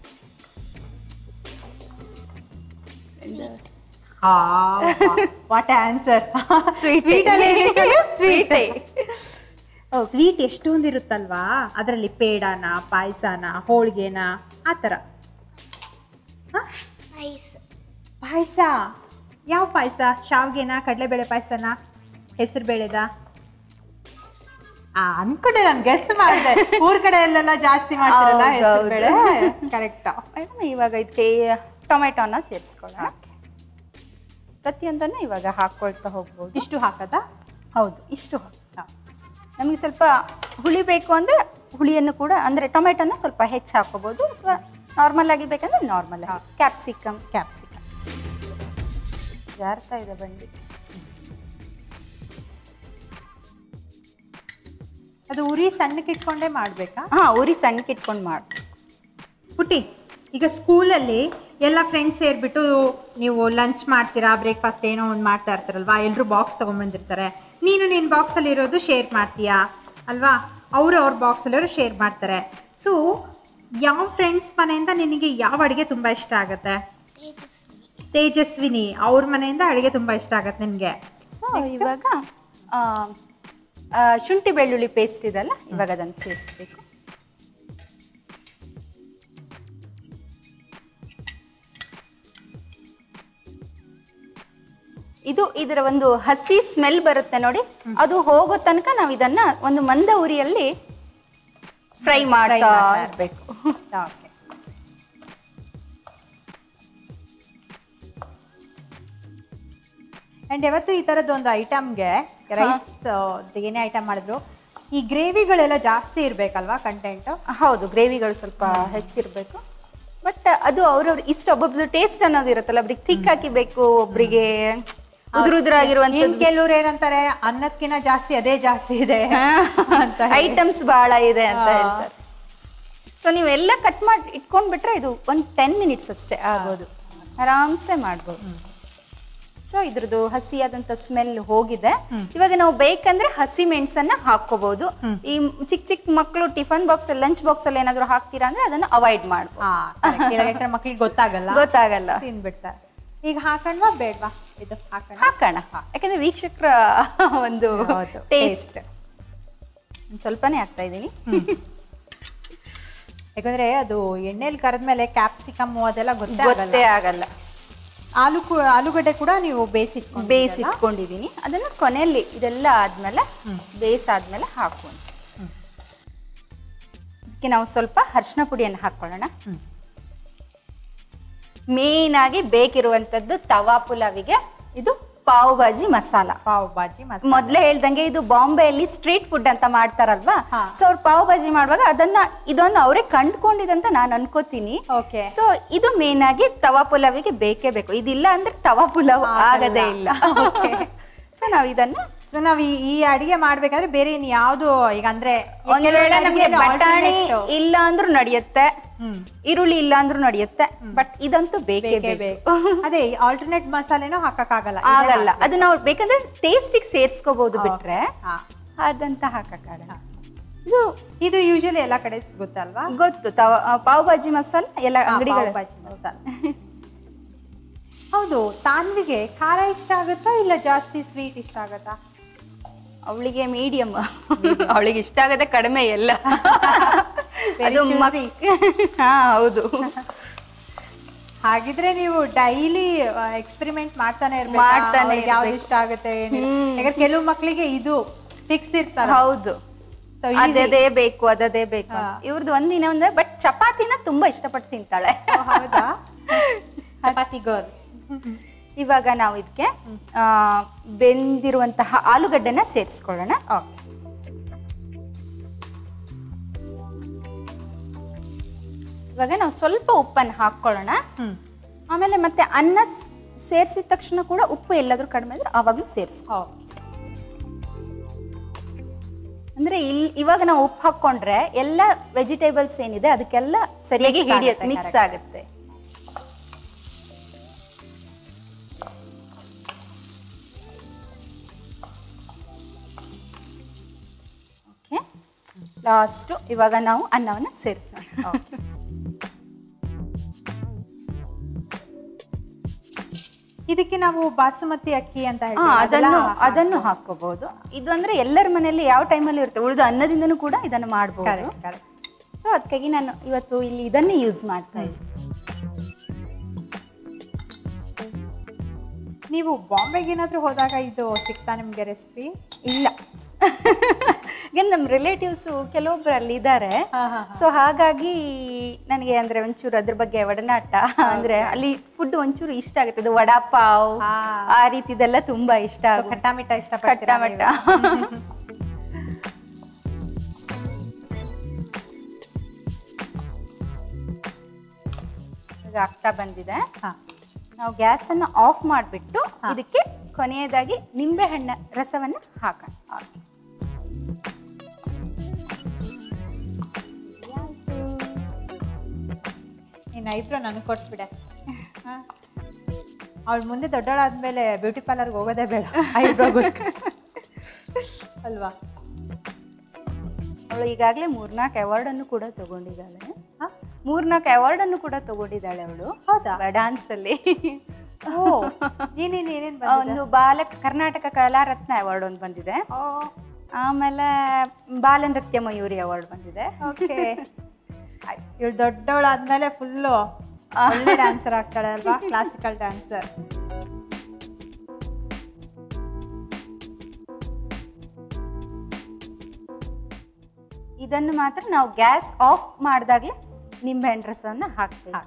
[SPEAKER 4] ವಾಟ್ ಆನ್ಸರ್
[SPEAKER 5] Sweet.
[SPEAKER 4] ಸ್ವೀಟ್ ಅಲ್ಲಿ ಸ್ವೀಟ್
[SPEAKER 5] Sweet.
[SPEAKER 4] ಸ್ವೀಟ್ ಎಷ್ಟೊಂದು ಇರುತ್ತಲ್ವಾ ಅದರಲ್ಲಿ ಪೇಡಾನ ಪಾಯಸನ ಹೋಳಿಗೆನ ಆ ಥರ
[SPEAKER 6] ಪಾಯಸ
[SPEAKER 4] ಪಾಯಸ ಯಾವ ಪಾಯಸ ಶಾವ್ಗೆನ ಕಡಲೆಬೇಳೆ ಪಾಯಸನ ಹೆಸರು ಬೇಳೆದ ಆ ಅನ್ಕೊಂಡೆ ನಾನು ಗೆಸ್ ಮಾಡಿದೆ ಊರ್ ಕಡೆ ಅಲ್ಲೆಲ್ಲ ಜಾಸ್ತಿ ಮಾಡ್ತಾರಲ್ಲ
[SPEAKER 5] ಹೌದು,
[SPEAKER 4] ಹೆಸರು
[SPEAKER 5] ಹೌದು.
[SPEAKER 4] ಬೇಳೆ ಕರೆಕ್ಟ್
[SPEAKER 5] ಮೇಡಮ್ ಇವಾಗ ಇದಕ್ಕೆ ಟೊಮೆಟೊನ ಸೇರಿಸ್ಕೊಳ್ಳೋಣ ಪ್ರತಿಯೊಂದನ್ನು ಇವಾಗ ಹಾಕೊಳ್ತಾ ಹೋಗ್ಬೋದು
[SPEAKER 4] ಇಷ್ಟು ಹಾಕದಾ
[SPEAKER 5] ಹೌದು ಇಷ್ಟು ನಮಗೆ ಸ್ವಲ್ಪ ಹುಳಿ ಬೇಕು ಅಂದರೆ ಹುಳಿಯನ್ನು ಕೂಡ ಅಂದರೆ ಟೊಮೆಟೊನ ಸ್ವಲ್ಪ ಹೆಚ್ಚು ಹಾಕೋಬೋದು ಅಥವಾ ನಾರ್ಮಲ್ ಆಗಿ ಬೇಕಂದ್ರೆ ನಾರ್ಮಲ್ ಆಗಿ ಕ್ಯಾಪ್ಸಿಕಮ್
[SPEAKER 4] ಕ್ಯಾಪ್ಸಿಕಮ್
[SPEAKER 5] ಜಾರ್ತಾ ಇದೆ ಬಂಡಿ
[SPEAKER 4] ಅದು ಉರಿ ಸಣ್ಣಕ್ಕೆ ಇಟ್ಕೊಂಡೇ ಮಾಡ್ಬೇಕಾ
[SPEAKER 5] ಹಾಂ ಉರಿ ಸಣ್ಣಕ್ಕೆ ಇಟ್ಕೊಂಡು ಮಾಡು
[SPEAKER 4] ಪುಟಿ ಈಗ ಸ್ಕೂಲಲ್ಲಿ ಎಲ್ಲ ಫ್ರೆಂಡ್ಸ್ ಸೇರಿಬಿಟ್ಟು ನೀವು ಲಂಚ್ ಮಾಡ್ತೀರಾ ಬ್ರೇಕ್ಫಾಸ್ಟ್ ಏನೋ ಒಂದು ಮಾಡ್ತಾ ಇರ್ತಾರಲ್ವಾ ಎಲ್ಲರೂ ಬಾಕ್ಸ್ ತೊಗೊಂಬಂದಿರ್ತಾರೆ ನೀನು ನಿನ್ನ ಬಾಕ್ಸಲ್ಲಿ ಇರೋದು ಶೇರ್ ಮಾಡ್ತೀಯಾ ಅಲ್ವಾ ಅವರು ಅವ್ರ ಬಾಕ್ಸಲ್ಲಿರೋ ಶೇರ್ ಮಾಡ್ತಾರೆ ಸೊ ಯಾವ ಫ್ರೆಂಡ್ಸ್ ಮನೆಯಿಂದ ನಿನಗೆ ಯಾವ ಅಡುಗೆ ತುಂಬ ಇಷ್ಟ ಆಗುತ್ತೆ
[SPEAKER 6] ತೇಜಸ್ವಿ
[SPEAKER 4] ತೇಜಸ್ವಿನಿ ಅವ್ರ ಮನೆಯಿಂದ ಅಡುಗೆ ತುಂಬ ಇಷ್ಟ ಆಗತ್ತೆ ನಿನಗೆ
[SPEAKER 5] ಸೊ ಇವಾಗ ಆ, ಆ, ಶುಂಠಿ ಬೆಳ್ಳುಳ್ಳಿ ಪೇಸ್ಟ್ ಇದೆಲ್ಲ ಇವಾಗ ಅದನ್ನು ಸೇರಿಸ್ಬೇಕು ಇದು ಇದರ ಒಂದು ಹಸಿ ಸ್ಮೆಲ್ ಬರುತ್ತೆ ನೋಡಿ ಅದು ಹೋಗೋ ತನಕ ನಾವು ಇದನ್ನ ಒಂದು ಮಂದ ಉರಿಯಲ್ಲಿ ಫ್ರೈ ಮಾಡ್ತಾ
[SPEAKER 4] ಮಾಡ್ತಾ
[SPEAKER 5] ಇರಬೇಕು
[SPEAKER 4] ಓಕೆ ಅಂಡ್ ಯಾವತ್ತು ಈ ತರದ್ದು ಒಂದು ಐಟಮ್ಗೆ ರೈಸ್ ಏನೇ ಐಟಮ್ ಮಾಡಿದ್ರು ಈ ಗ್ರೇವಿಗಳೆಲ್ಲ ಜಾಸ್ತಿ ಇರ್ಬೇಕಲ್ವಾ ಕಂಟೆಂಟ್
[SPEAKER 5] ಹೌದು ಗ್ರೇವಿಗಳು ಸ್ವಲ್ಪ ಹೆಚ್ಚಿರ್ಬೇಕು ಬಟ್ ಅದು ಅವ್ರವ್ರ ಇಷ್ಟ ಒಬ್ಬೊಬ್ರು ಟೇಸ್ಟ್ ಅನ್ನೋದು ಇರುತ್ತಲ್ಲ ಒಬ್ರಿಗೆ ಥಿಕ್ ಹಾಕಿಬೇಕು ಒಬ್ರಿಗೆ ಉದುರು
[SPEAKER 4] ಇನ್
[SPEAKER 5] ಉದುರಾಗಿರುವಂತ
[SPEAKER 4] ಕೆಲವ್ರು ಏನಂತಾರೆ ಅನ್ನದ್ಕಿಂತ ಜಾಸ್ತಿ ಅದೇ ಜಾಸ್ತಿ ಇದೆ ಅಂತ ಹೇಳಿ.
[SPEAKER 5] ಐಟಮ್ಸ್ ಬಹಳ ಇದೆ ಅಂತ ಹೇಳ್ತಾರೆ ಸೊ ನೀವೆಲ್ಲ ಕಟ್ ಮಾಡಿ ಇಟ್ಕೊಂಡ್ಬಿಟ್ರೆ ಇದು ಒಂದು ಟೆನ್ ಮಿನಿಟ್ಸ್ ಅಷ್ಟೇ ಆಗೋದು ಆರಾಮ್ಸೆ ಮಾಡ್ಬೋದು ಸೊ ಇದ್ರದ್ದು ಹಸಿಯಾದಂತ ಸ್ಮೆಲ್ ಹೋಗಿದೆ ಇವಾಗ ನಾವು ಬೇಕಂದ್ರೆ ಹಸಿ ಮೆಣಸನ್ನ ಹಾಕೋಬಹುದು ಈ ಚಿಕ್ಕ ಚಿಕ್ಕ ಮಕ್ಕಳು ಟಿಫನ್ ಬಾಕ್ಸ್ ಲಂಚ್ ಬಾಕ್ಸ್ ಅಲ್ಲಿ ಏನಾದ್ರು ಹಾಕ್ತೀರಾ ಅಂದ್ರೆ ಅದನ್ನ ಅವಾಯ್ಡ್ ಮಾಡ್ಬೋದು
[SPEAKER 4] ಹಾ correct. ಯಾಕಂದ್ರೆ ಮಕ್ಳಿಗೆ ಗೊತ್ತಾಗಲ್ಲ
[SPEAKER 5] ಗೊತ್ತಾಗಲ್ಲ
[SPEAKER 4] ತಿನ್ಬಿಡ್ತಾರೆ ಈಗ ಹಾಕಣ್ವಾ ಬೇಡ್ವಾ ಇದು ಹಾಕಣ
[SPEAKER 5] ಹಾಕೋಣ ಯಾಕಂದ್ರೆ ವೀಕ್ಷಕರ ಒಂದು
[SPEAKER 4] ಹೌದು,
[SPEAKER 5] ಟೇಸ್ಟ್ ಸ್ವಲ್ಪನೇ ಹಾಕ್ತಾ ಇದ್ದೀನಿ
[SPEAKER 4] ಯಾಕಂದ್ರೆ ಅದು ಎಣ್ಣೆಲಿ ಕರೆದ್ಮೇಲೆ ಕ್ಯಾಪ್ಸಿಕಮ್ ಅದೆಲ್ಲ ಗೊತ್ತೇ ಆಗಲ್ಲ
[SPEAKER 5] ಗೊತ್ತೇ ಆಗಲ್ಲ
[SPEAKER 4] ಆಲೂ ಕೂ- ಆಲೂಗಡ್ಡೆ ಕೂಡ ನೀವು ಬೇಯಿಸಿಟ್ಕೊಂಡು
[SPEAKER 5] ಬೇಯಿಸಿಟ್ಕೊಂಡಿದ್ದೀನಿ ಅದನ್ನ ಕೊನೆಯಲ್ಲಿ ಇದೆಲ್ಲ ಆದ್ಮೇಲೆ ಬೇಯಿಸಾದ್ಮೇಲೆ ಹಾಕೋಣ ಅದಕ್ಕೆ ನಾವು ಸ್ವಲ್ಪ ಅರಿಶಿನ ಪುಡಿಯನ್ನು ಹಾಕೊಳ್ಳೋಣ ಮೇನ್ ಆಗಿ ಬೇಕಿರುವಂತದ್ದು ತವಾ ಪುಲಾವಿಗೆ ಇದು ಪಾವ್ ಭಾಜಿ ಮಸಾಲ
[SPEAKER 4] ಪಾವ್ ಬಾಜಿ ಮತ್ತೆ
[SPEAKER 5] ಮೊದ್ಲೇ ಹೇಳ್ದಂಗೆ ಇದು ಬಾಂಬೆಯಲ್ಲಿ ಸ್ಟ್ರೀಟ್ ಫುಡ್ ಅಂತ ಮಾಡ್ತಾರಲ್ವಾ
[SPEAKER 4] ಹಾ.
[SPEAKER 5] ಸೊ ಅವ್ರು ಪಾವ್ ಭಾಜಿ ಮಾಡುವಾಗ ಅದನ್ನ ಇದೊಂದು ಅವರೇ ಕಂಡ್ಕೊಂಡಿದಂತ ನಾನು ಅನ್ಕೋತೀನಿ
[SPEAKER 4] ಓಕೆ
[SPEAKER 5] ಸೊ ಇದು ಮೇನ್ ಆಗಿ ತವಾ ಪುಲಾವಿಗೆ ಬೇಕೇ ಬೇಕು ಇದಿಲ್ಲ ಅಂದ್ರೆ ತವಾ ಪುಲಾವ್ ಆಗದೇ ಇಲ್ಲ ಸೊ ನಾವು ಇದನ್ನ
[SPEAKER 4] ಸೊ ನಾವ್ ಈ ಈ ಅಡಿಗೆ ಮಾಡ್ಬೇಕಾದ್ರೆ ಬೇರೆ ಇನ್ ಯಾವ್ದು ಈಗ ಅಂದ್ರೆ ಈ
[SPEAKER 5] ಒಂದ್
[SPEAKER 4] ಕೆಲವೆಲ್ಲ
[SPEAKER 5] ವೇಳೆ ನಮ್ಗೆ
[SPEAKER 4] ಅಡಿಗೆಯಲ್ಲಿ
[SPEAKER 5] ಬಟಾಣಿ
[SPEAKER 4] alternate
[SPEAKER 5] ಇಲ್ಲ ಅಂದ್ರೂ ನಡೆಯುತ್ತೆ
[SPEAKER 4] ಹ್ಮ್.
[SPEAKER 5] ಈರುಳ್ಳಿ ಇಲ್ಲ ಅಂದ್ರೂ ನಡೆಯುತ್ತೆ ಬಟ್ ಇದಂತೂ ಬೇಕೇ
[SPEAKER 4] ಬೇಕೇ
[SPEAKER 5] ಬೇಕು
[SPEAKER 4] ಬೇಕು ಅದೇ ಆಲ್ಟರ್ನೇಟ್ ಮಸಾಲೆನೂ ಹಾಕಕ್ಕಾಗಲ್ಲ ಇದೇ
[SPEAKER 5] ಆಗಲ್ಲ
[SPEAKER 4] ಹಾಕ್ಬೇಕು.
[SPEAKER 5] ಅದು ನಾವು ಬೇಕಂದ್ರೆ ಟೇಸ್ಟಿಗೆ ಸೇರ್ಸ್ಕೋಬಹುದು ಬಿಟ್ರೆ
[SPEAKER 4] ಹಾ.
[SPEAKER 5] ಅದಂತ ಹಾಕಕ್ಕಾಗಲ್ಲ ಇದು
[SPEAKER 4] ಇದು ಯೂಶಲಿ ಎಲ್ಲಾ ಕಡೆ ಸಿಗುತ್ತಲ್ವಾ
[SPEAKER 5] ಗೊತ್ತು ತವ ಪಾವ್ ಭಾಜಿ ಮಸಾಲ ಎಲ್ಲ
[SPEAKER 4] ಹಾ,
[SPEAKER 5] ಅಂಗಡಿಗಳ
[SPEAKER 4] ಪಾವ್ ಭಾಜಿ ಮಸಾಲೆ ಹೌದು ತಾನ್ವಿಗೆ ಖಾರ ಇಷ್ಟ ಆಗುತ್ತಾ ಇಲ್ಲ ಜಾಸ್ತಿ ಸ್ವೀಟ್ ಇಷ್ಟ ಆಗುತ್ತಾ
[SPEAKER 5] ಅವಳಿಗೆ ಮೀಡಿಯಂ ಅವಳಿಗೆ ಇಷ್ಟ ಆಗದೆ ಕಡಿಮೆ ಎಲ್ಲ
[SPEAKER 4] Very
[SPEAKER 5] ಅದು ಮಕ್- ಹಾ ಹೌದು
[SPEAKER 4] ಹಾಗಿದ್ರೆ ನೀವು ಡೈಲಿ ಎಕ್ಸ್ಪೆರಿಮೆಂಟ್ ಮಾಡ್ತಾನೆ ಇರ್ಬೇಕು
[SPEAKER 5] ಮಾಡ್ತಾನೆ
[SPEAKER 4] ಯಾವ್ದು
[SPEAKER 5] ಇರ್ಬೇಕು.
[SPEAKER 4] ಇಷ್ಟ ಆಗುತ್ತೆ ಏನಿಲ್ಲ. ಯಾಕಂದ್ರೆ ಕೆಲವು ಮಕ್ಳಿಗೆ ಇದು ಫಿಕ್ಸ್ ಇರ್ತಾರ
[SPEAKER 5] ಹೌದು
[SPEAKER 4] So, easy.
[SPEAKER 5] ಅದೇ ಬೇಕು ಅದೇ ಬೇಕು
[SPEAKER 4] ಹಾ.
[SPEAKER 5] ಇವ್ರದ್ದು ಒಂದಿನ ಒಂದೇ ಬಟ್ ಚಪಾತಿನ ತುಂಬಾ ಇಷ್ಟಪಟ್ಟು ತಿಂತಾಳೆ
[SPEAKER 4] ಓ, ಹೌದಾ ಚಪಾತಿ ಗರ್ಲ್
[SPEAKER 5] ಇವಾಗ ನಾವು ಇದಕ್ಕೆ ಬೆಂದಿರುವಂತಹ ಆಲೂಗಡ್ಡೆನ ಸೇರಿಸ್ಕೊಳ್ಳೋಣ
[SPEAKER 4] ಓಕೆ
[SPEAKER 5] ಇವಾಗ ನಾವು ಸ್ವಲ್ಪ ಉಪ್ಪನ್ನು ಹಾಕ್ಕೊಳ್ಳೋಣ
[SPEAKER 4] ಹ್ಮ್
[SPEAKER 5] ಆಮೇಲೆ ಮತ್ತೆ ಅನ್ನ ಸೇರಿಸಿದ ತಕ್ಷಣ ಕೂಡ ಉಪ್ಪು ಎಲ್ಲಾದ್ರೂ ಕಡಿಮೆ ಇದ್ರೆ ಆವಾಗಲೂ ಸೇರಿಸ್ಕೊ
[SPEAKER 4] ಹೌದು
[SPEAKER 5] ಅಂದ್ರೆ ಇಲ್ಲಿ ಇವಾಗ ನಾವು ಉಪ್ಪು ಹಾಕೊಂಡ್ರೆ ಎಲ್ಲ ವೆಜಿಟೇಬಲ್ಸ್ ಏನಿದೆ ಅದಕ್ಕೆಲ್ಲ ಸರಿಯಾಗಿ
[SPEAKER 4] Mix
[SPEAKER 5] ಹಿಡಿಯುತ್ತೆ
[SPEAKER 4] ಆಗುತ್ತೆ,
[SPEAKER 5] ಮಿಕ್ಸ್
[SPEAKER 4] correct.
[SPEAKER 5] ಆಗುತ್ತೆ ಓಕೆ ಲಾಸ್ಟು ಇವಾಗ ನಾವು ಅನ್ನವನ್ನು ಸೇರಿಸೋಣ
[SPEAKER 4] ಇದಕ್ಕೆ ನಾವು ಬಾಸುಮತಿ ಅಕ್ಕಿ ಅಂತ
[SPEAKER 5] ಹಾ,
[SPEAKER 4] ಹೇಳ್ತೀವಿ ಅದೆಲ್ಲ
[SPEAKER 5] ಅದನ್ನು
[SPEAKER 4] ಹಾಕ್ಬೇಕು.
[SPEAKER 5] ಅದನ್ನು ಹಾಕೋಬಹುದು ಇದು ಅಂದ್ರೆ ಎಲ್ಲರ ಮನೆಯಲ್ಲಿ ಯಾವ ಟೈಮಲ್ಲಿ ಇರುತ್ತೆ ಉಳಿದು ಅನ್ನದಿಂದನೂ ಕೂಡ ಇದನ್ನು ಮಾಡಬಹುದು
[SPEAKER 4] Correct, correct.
[SPEAKER 5] ಸೊ ಅದಕ್ಕಾಗಿ ನಾನು ಇವತ್ತು ಇಲ್ಲಿ ಇದನ್ನೇ ಯೂಸ್ ಮಾಡ್ತಾ ಇದ್ದೀನಿ
[SPEAKER 4] ನೀವು ಬಾಂಬೆಗೆ ಏನಾದ್ರೂ ಹೋದಾಗ ಇದು ಸಿಗ್ತಾ ನಿಮ್ಗೆ ರೆಸಿಪಿ
[SPEAKER 5] ಇಲ್ಲ ಈಗ ನಮ್ಮ ರಿಲೇಟಿವ್ಸು ಕೆಲವೊಬ್ರು ಅಲ್ಲಿ ಇದ್ದಾರೆ
[SPEAKER 4] ಹಾ, ಹಾ,
[SPEAKER 5] ಸೊ ಹಾಗಾಗಿ ನನಗೆ ಅಂದ್ರೆ ಒಂಚೂರು ಅದ್ರ ಬಗ್ಗೆ ಒಡನಾಟ ಅಂದ್ರೆ ಅಲ್ಲಿ ಫುಡ್ ಒಂಚೂರು ಇಷ್ಟ ಆಗುತ್ತೆ ಇದು ವಡಾ ಪಾವ್
[SPEAKER 4] ಹಾ.
[SPEAKER 5] ಆ ರೀತಿದೆಲ್ಲ ತುಂಬಾ ಇಷ್ಟ ಆಗುತ್ತೆ
[SPEAKER 4] ಖಟ್ಟ ಮಿಠ ಇಷ್ಟಪಡ್ತೀರಾ
[SPEAKER 5] ಖಟ್ಟ
[SPEAKER 4] ನೀವು?
[SPEAKER 5] ಮಟ್ಟ ಈಗ ಆಗ್ತಾ ಬಂದಿದೆ
[SPEAKER 4] ಹಾ.
[SPEAKER 5] ನಾವು ಗ್ಯಾಸನ್ನು ಆಫ್ ಮಾಡಿಬಿಟ್ಟು ಇದಕ್ಕೆ ಕೊನೆಯದಾಗಿ ನಿಂಬೆ ಹಣ್ಣ ರಸವನ್ನು ಹಾಕೋಣ
[SPEAKER 4] ನೀನ್ ಐಬ್ರೋ ನನಗೆ ಕೊಟ್ಬಿಡೆ ಅವಳು ಮುಂದೆ ದೊಡ್ಡವಳಾದ್ಮೇಲೆ ಬ್ಯೂಟಿ ಪಾರ್ಲರ್ಗೆ ಹೋಗೋದೇ ಬೇಡ ಐಬ್ರೋ ಅಲ್ವಾ
[SPEAKER 5] ಅವಳು ಈಗಾಗಲೇ ಮೂರ್ನಾಲ್ಕು ಅವಾರ್ಡನ್ನು ಕೂಡ ತಗೊಂಡಿದ್ದಾಳೆ
[SPEAKER 4] ಹಾ?
[SPEAKER 5] ಮೂರ್ನಾಲ್ಕು ಅವಾರ್ಡನ್ನು ಕೂಡ ತಗೊಂಡಿದ್ದಾಳೆ ಅವಳು
[SPEAKER 4] ಹೌದಾ
[SPEAKER 5] ಡ್ಯಾನ್ಸ್ ಅಲ್ಲಿ
[SPEAKER 4] ಓ ಏನೇನ್ ಏನೇನ್
[SPEAKER 5] ಆ, ಒಂದು ಬಾಲ ಕರ್ನಾಟಕ ಕಲಾ ರತ್ನ ಅವಾರ್ಡ್ ಒಂದು ಬಂದಿದೆ ಆಮೇಲೆ ಬಾಲ ನೃತ್ಯ ಮಯೂರಿ ಅವಾರ್ಡ್ ಬಂದಿದೆ
[SPEAKER 4] ಓಕೆ ಇವಳು ದೊಡ್ಡವಳಾದ್ಮೇಲೆ ಫುಲ್ಲು ಒಳ್ಳೆ ಡ್ಯಾನ್ಸರ್ ಆಗ್ತಾಳೆ ಅಲ್ವಾ ಕ್ಲಾಸಿಕಲ್ ಡ್ಯಾನ್ಸರ್
[SPEAKER 5] ಇದನ್ನು ಮಾತ್ರ ನಾವು ಗ್ಯಾಸ್ ಆಫ್ ಮಾಡಿದಾಗಲೇ ನಿಂಬೆಹಣ್ಣು ರಸವನ್ನು ಹಾಕ್ತೀವಿ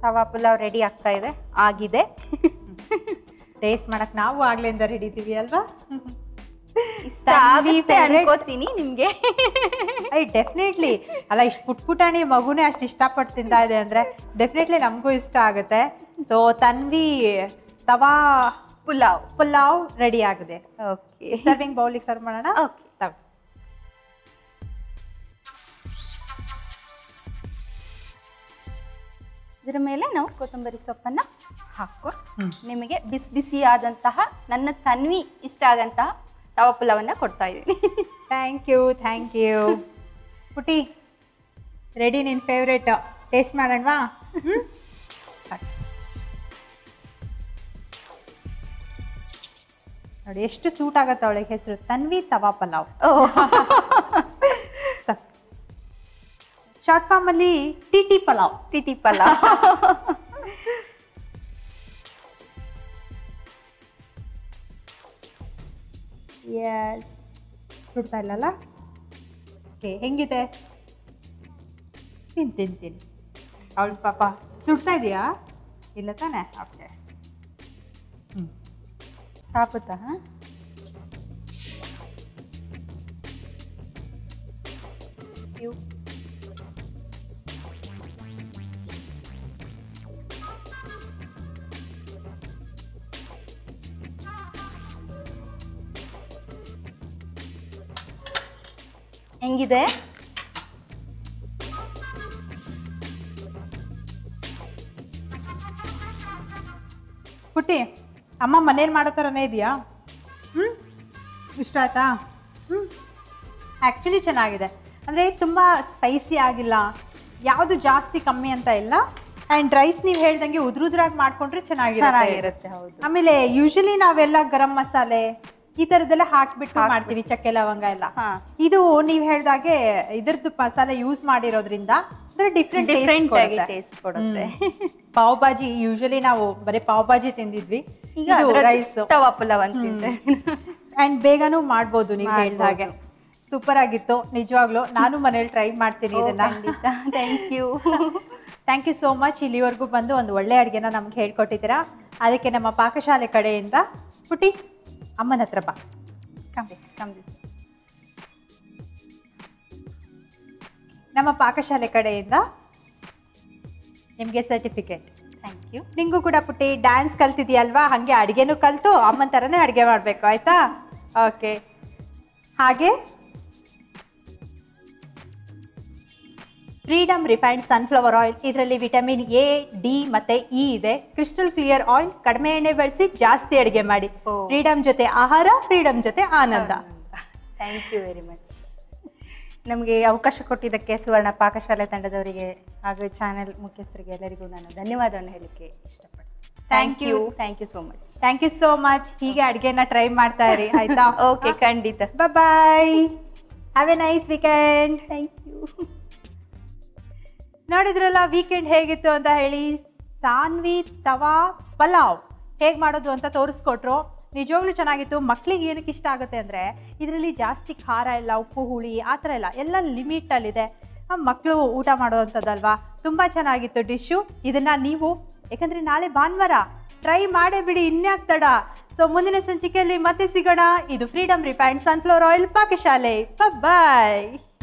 [SPEAKER 5] ತವಾ ಪುಲಾವ್ ರೆಡಿ ಆಗ್ತಾ ಇದೆ ಆಗಿದೆ
[SPEAKER 4] ಟೇಸ್ಟ್ ಮಾಡಕ್ ನಾವು ಆಗ್ಲಿಂದ ಹಿಡಿತೀವಿ ಅಲ್ವಾ
[SPEAKER 5] ಇಷ್ಟ
[SPEAKER 4] ತನ್ವಿ
[SPEAKER 5] ಆಗುತ್ತೆ
[SPEAKER 4] favorite.
[SPEAKER 5] ಅನ್ಕೋತೀನಿ ನಿಮ್ಗೆ
[SPEAKER 4] ಐ ಡೆಫಿನೆಟ್ಲಿ ಅಲ್ಲ ಇಷ್ಟು ಪುಟ್ ಪುಟಾಣಿ ಮಗುನೇ ಅಷ್ಟು ಇಷ್ಟಪಟ್ಟು ತಿಂತಾ ಇದೆ ಅಂದ್ರೆ ಡೆಫಿನೆಟ್ಲಿ ನಮಗೂ ಇಷ್ಟ ಆಗುತ್ತೆ ಸೊ ತನ್ವಿ ತವಾ
[SPEAKER 5] ಪುಲಾವ್
[SPEAKER 4] ಪುಲಾವ್ ರೆಡಿ ಆಗಿದೆ
[SPEAKER 5] ಓಕೆ
[SPEAKER 4] ಸರ್ವಿಂಗ್ ಬೌಲಿಗೆ ಸರ್ವ್ ಮಾಡೋಣ
[SPEAKER 5] Okay.
[SPEAKER 4] ತಗೋ
[SPEAKER 5] ಇದರ ಮೇಲೆ ನಾವು ಕೊತ್ತಂಬರಿ ಸೊಪ್ಪನ್ನ ಹಾಕೊಂಡು ನಿಮಗೆ ಬಿಸಿ ಬಿಸಿಯಾದಂತಹ ನನ್ನ ತನ್ವಿ ಇಷ್ಟ ಆದಂತಹ ತವಾ ಪುಲಾವನ್ನ ಕೊಡ್ತಾ ಇದ್ದೀನಿ
[SPEAKER 4] ಥ್ಯಾಂಕ್ ಯು ಥ್ಯಾಂಕ್ ಯು ಪುಟಿ ರೆಡಿ ನಿನ್ನ ಫೇವ್ರೇಟ್ ಟೇಸ್ಟ್ ಮಾಡೋಣವಾ ಹ್ಞೂ ನೋಡಿ ಎಷ್ಟು ಸೂಟ್ ಆಗತ್ತೆ ಅವಳಿಗೆ ಹೆಸರು ತನ್ವಿ ತವಾ ಪಲಾವ್ ಶಾರ್ಟ್ ಫಾರ್ಮ್ ಅಲ್ಲಿ T T pulao
[SPEAKER 5] TT pulao
[SPEAKER 4] ಎಸ್ ಸುಡ್ತಾ ಇಲ್ಲಲ್ಲ ಓಕೆ ಹೆಂಗಿದೆ ತಿನ್ ತಿನ್ ತಿನ್ ಅವಳು ಪಾಪ ಸುಡ್ತಾ ಇದೆಯಾ ಇಲ್ಲ ತಾನೆ ಓಕೆ
[SPEAKER 5] ಕಾಪುತ್ತಾ ಹೆಂಗಿದೆ
[SPEAKER 4] ಪುಟ್ಟಿ ಅಮ್ಮ ಮನೇಲಿ ಮಾಡೋ ಥರನೇ ಇದೆಯಾ ಹ್ಞೂ ಇಷ್ಟ ಆಯ್ತಾ ಹ್ಞೂ ಆ್ಯಕ್ಚುಲಿ ಚೆನ್ನಾಗಿದೆ ಅಂದರೆ ತುಂಬ ಸ್ಪೈಸಿ ಆಗಿಲ್ಲ ಯಾವುದು ಜಾಸ್ತಿ ಕಮ್ಮಿ ಅಂತ ಇಲ್ಲ ಆ್ಯಂಡ್ ರೈಸ್ ನೀವು ಹೇಳ್ದಂಗೆ ಉದ್ರುದ್ರಾಗಿ ಮಾಡಿಕೊಂಡ್ರೆ ಚೆನ್ನಾಗಿರುತ್ತೆ
[SPEAKER 5] ಚೆನ್ನಾಗಿರುತ್ತೆ ಹೌದು
[SPEAKER 4] ಆಮೇಲೆ ಯೂಶಲಿ ನಾವೆಲ್ಲ ಗರಂ ಮಸಾಲೆ ಈ ಥರದ್ದೆಲ್ಲ ಹಾಕ್ಬಿಟ್ಟು ಮಾಡ್ತೀವಿ ಚಕ್ಕೆ ಲವಂಗ ಎಲ್ಲ
[SPEAKER 5] ಹಾ.
[SPEAKER 4] ಇದು ನೀವು ಹೇಳ್ದಾಗೆ ಇದ್ರದ್ದು ಮಸಾಲೆ ಯೂಸ್ ಮಾಡಿರೋದ್ರಿಂದ ಅಂದ್ರೆ ಡಿಫ್ರೆಂಟ್
[SPEAKER 5] ಡಿಫ್ರೆಂಟ್ ಆಗಿ ಟೇಸ್ಟ್ ಕೊಡುತ್ತೆ
[SPEAKER 4] ಪಾವ್ ಭಾಜಿ ಯೂಶಲಿ ನಾವು ಬರೀ ಪಾವ್ ಭಾಜಿ ತಿಂದಿದ್ವಿ
[SPEAKER 5] ಈಗ
[SPEAKER 4] ಇದು
[SPEAKER 5] ಅದ್ರದ್ದು
[SPEAKER 4] ರೈಸ್
[SPEAKER 5] ತವಾ ಪುಲಾವ್ ಅಂತಿದ್ದೆ
[SPEAKER 4] ಅಂಡ್ ಬೇಗನೂ ಮಾಡ್ಬೋದು ನೀವು ಹೇಳ್ದ ಹಾಗೆ ಸೂಪರ್ ಆಗಿತ್ತು ನಿಜವಾಗ್ಲೂ ನಾನು ಮನೇಲಿ ಟ್ರೈ ಮಾಡ್ತೀನಿ ಇದನ್ನ
[SPEAKER 5] ಖಂಡಿತ thank you
[SPEAKER 4] thank you so much ಇಲ್ಲಿವರೆಗೂ ಬಂದು ಒಂದು ಒಳ್ಳೆ ಅಡುಗೆನ ನಮ್ಗೆ ಹೇಳ್ಕೊಟ್ಟಿದ್ದೀರಾ ಅದಕ್ಕೆ ನಮ್ಮ ಪಾಕಶಾಲೆ ಕಡೆಯಿಂದ ಪುಟಿ ಅಮ್ಮನ ಹತ್ರ ಬಾ
[SPEAKER 5] ಕಮ್ಮಿಸ್ ಕಮ್ಮಿಸ್
[SPEAKER 4] ನಮ್ಮ ಪಾಕಶಾಲೆ ಕಡೆಯಿಂದ ನಿಮಗೆ ಸರ್ಟಿಫಿಕೇಟ್
[SPEAKER 5] ಥ್ಯಾಂಕ್ ಯು
[SPEAKER 4] ನಿಂಗೂ ಕೂಡ ಪುಟ್ಟಿ ಡ್ಯಾನ್ಸ್ ಕಲ್ತಿದ್ಯಲ್ವಾ ಹಾಗೆ ಅಡುಗೆನೂ ಕಲ್ತು ಅಮ್ಮನ ಥರನೇ ಅಡುಗೆ ಮಾಡಬೇಕು ಆಯ್ತಾ ಓಕೆ ಹಾಗೆ ಫ್ರೀಡಮ್ ರಿಫೈನ್ಡ್ ಸನ್ಫ್ಲವರ್ ಆಯಿಲ್ ಇದರಲ್ಲಿ ವಿಟಮಿನ್ ಎ ಡಿ ಮತ್ತೆ ಇ ಇದೆ ಕ್ರಿಸ್ಟಲ್ ಕ್ಲಿಯರ್ ಆಯಿಲ್ ಕಡಿಮೆ ಎಣ್ಣೆ ಬಳಸಿ ಜಾಸ್ತಿ ಅಡುಗೆ ಮಾಡಿ
[SPEAKER 5] ಓ.
[SPEAKER 4] ಫ್ರೀಡಮ್ ಜೊತೆ ಆಹಾರ ಫ್ರೀಡಮ್ ಜೊತೆ ಆನಂದ
[SPEAKER 5] ಥ್ಯಾಂಕ್ ಯು ವೆರಿ ಮಚ್ ನಮಗೆ ಅವಕಾಶ ಕೊಟ್ಟಿದ್ದಕ್ಕೆ ಸುವರ್ಣ ಪಾಕಶಾಲೆ ತಂಡದವರಿಗೆ ಹಾಗೂ ಚಾನೆಲ್ ಮುಖ್ಯಸ್ಥರಿಗೆ ಎಲ್ಲರಿಗೂ ನಾನು ಧನ್ಯವಾದವನ್ನು ಹೇಳಲಿಕ್ಕೆ ಇಷ್ಟಪಡ್ತೀನಿ
[SPEAKER 4] Thank you.
[SPEAKER 5] Thank you so much
[SPEAKER 4] thank you so much ಹೀಗೆ ಅಡುಗೆನ ಟ್ರೈ ಮಾಡ್ತಾ ಇರಿ ಆಯ್ತಾ
[SPEAKER 5] ಓಕೆ ಖಂಡಿತ
[SPEAKER 4] bye have a nice weekend
[SPEAKER 5] thank you
[SPEAKER 4] ನೋಡಿದ್ರಲ್ಲ ವೀಕೆಂಡ್ ಹೇಗಿತ್ತು ಅಂತ ಹೇಳಿ ಸಾನ್ವಿ ತವಾ ಪಲಾವ್ ಹೇಗೆ ಮಾಡೋದು ಅಂತ ತೋರಿಸ್ಕೊಟ್ರು ನಿಜವಾಗ್ಲೂ ಚೆನ್ನಾಗಿತ್ತು ಮಕ್ಳಿಗೆ ಏನಕ್ಕೆ ಇಷ್ಟ ಆಗುತ್ತೆ ಅಂದರೆ ಇದರಲ್ಲಿ ಜಾಸ್ತಿ ಖಾರ ಇಲ್ಲ ಉಪ್ಪು ಹುಳಿ ಆ ಥರ ಇಲ್ಲ ಎಲ್ಲ ಲಿಮಿಟಲ್ಲಿದೆ ಮಕ್ಕಳು ಊಟ ಮಾಡೋವಂಥದ್ದಲ್ವಾ ತುಂಬ ಚೆನ್ನಾಗಿತ್ತು ಡಿಶ್ಶು ಇದನ್ನು ನೀವು ಯಾಕಂದರೆ ನಾಳೆ ಭಾನುವಾರ ಟ್ರೈ ಮಾಡೇ ಬಿಡಿ ಇನ್ಯಾಕ್ ತಡ ಸೊ ಮುಂದಿನ ಸಂಚಿಕೆಯಲ್ಲಿ ಮತ್ತೆ ಸಿಗೋಣ ಇದು ಫ್ರೀಡಮ್ ರಿಫೈನ್ಡ್ ಸನ್ಫ್ಲವರ್ ಆಯಿಲ್ ಪಾಕಶಾಲೆ ಬಾಯ್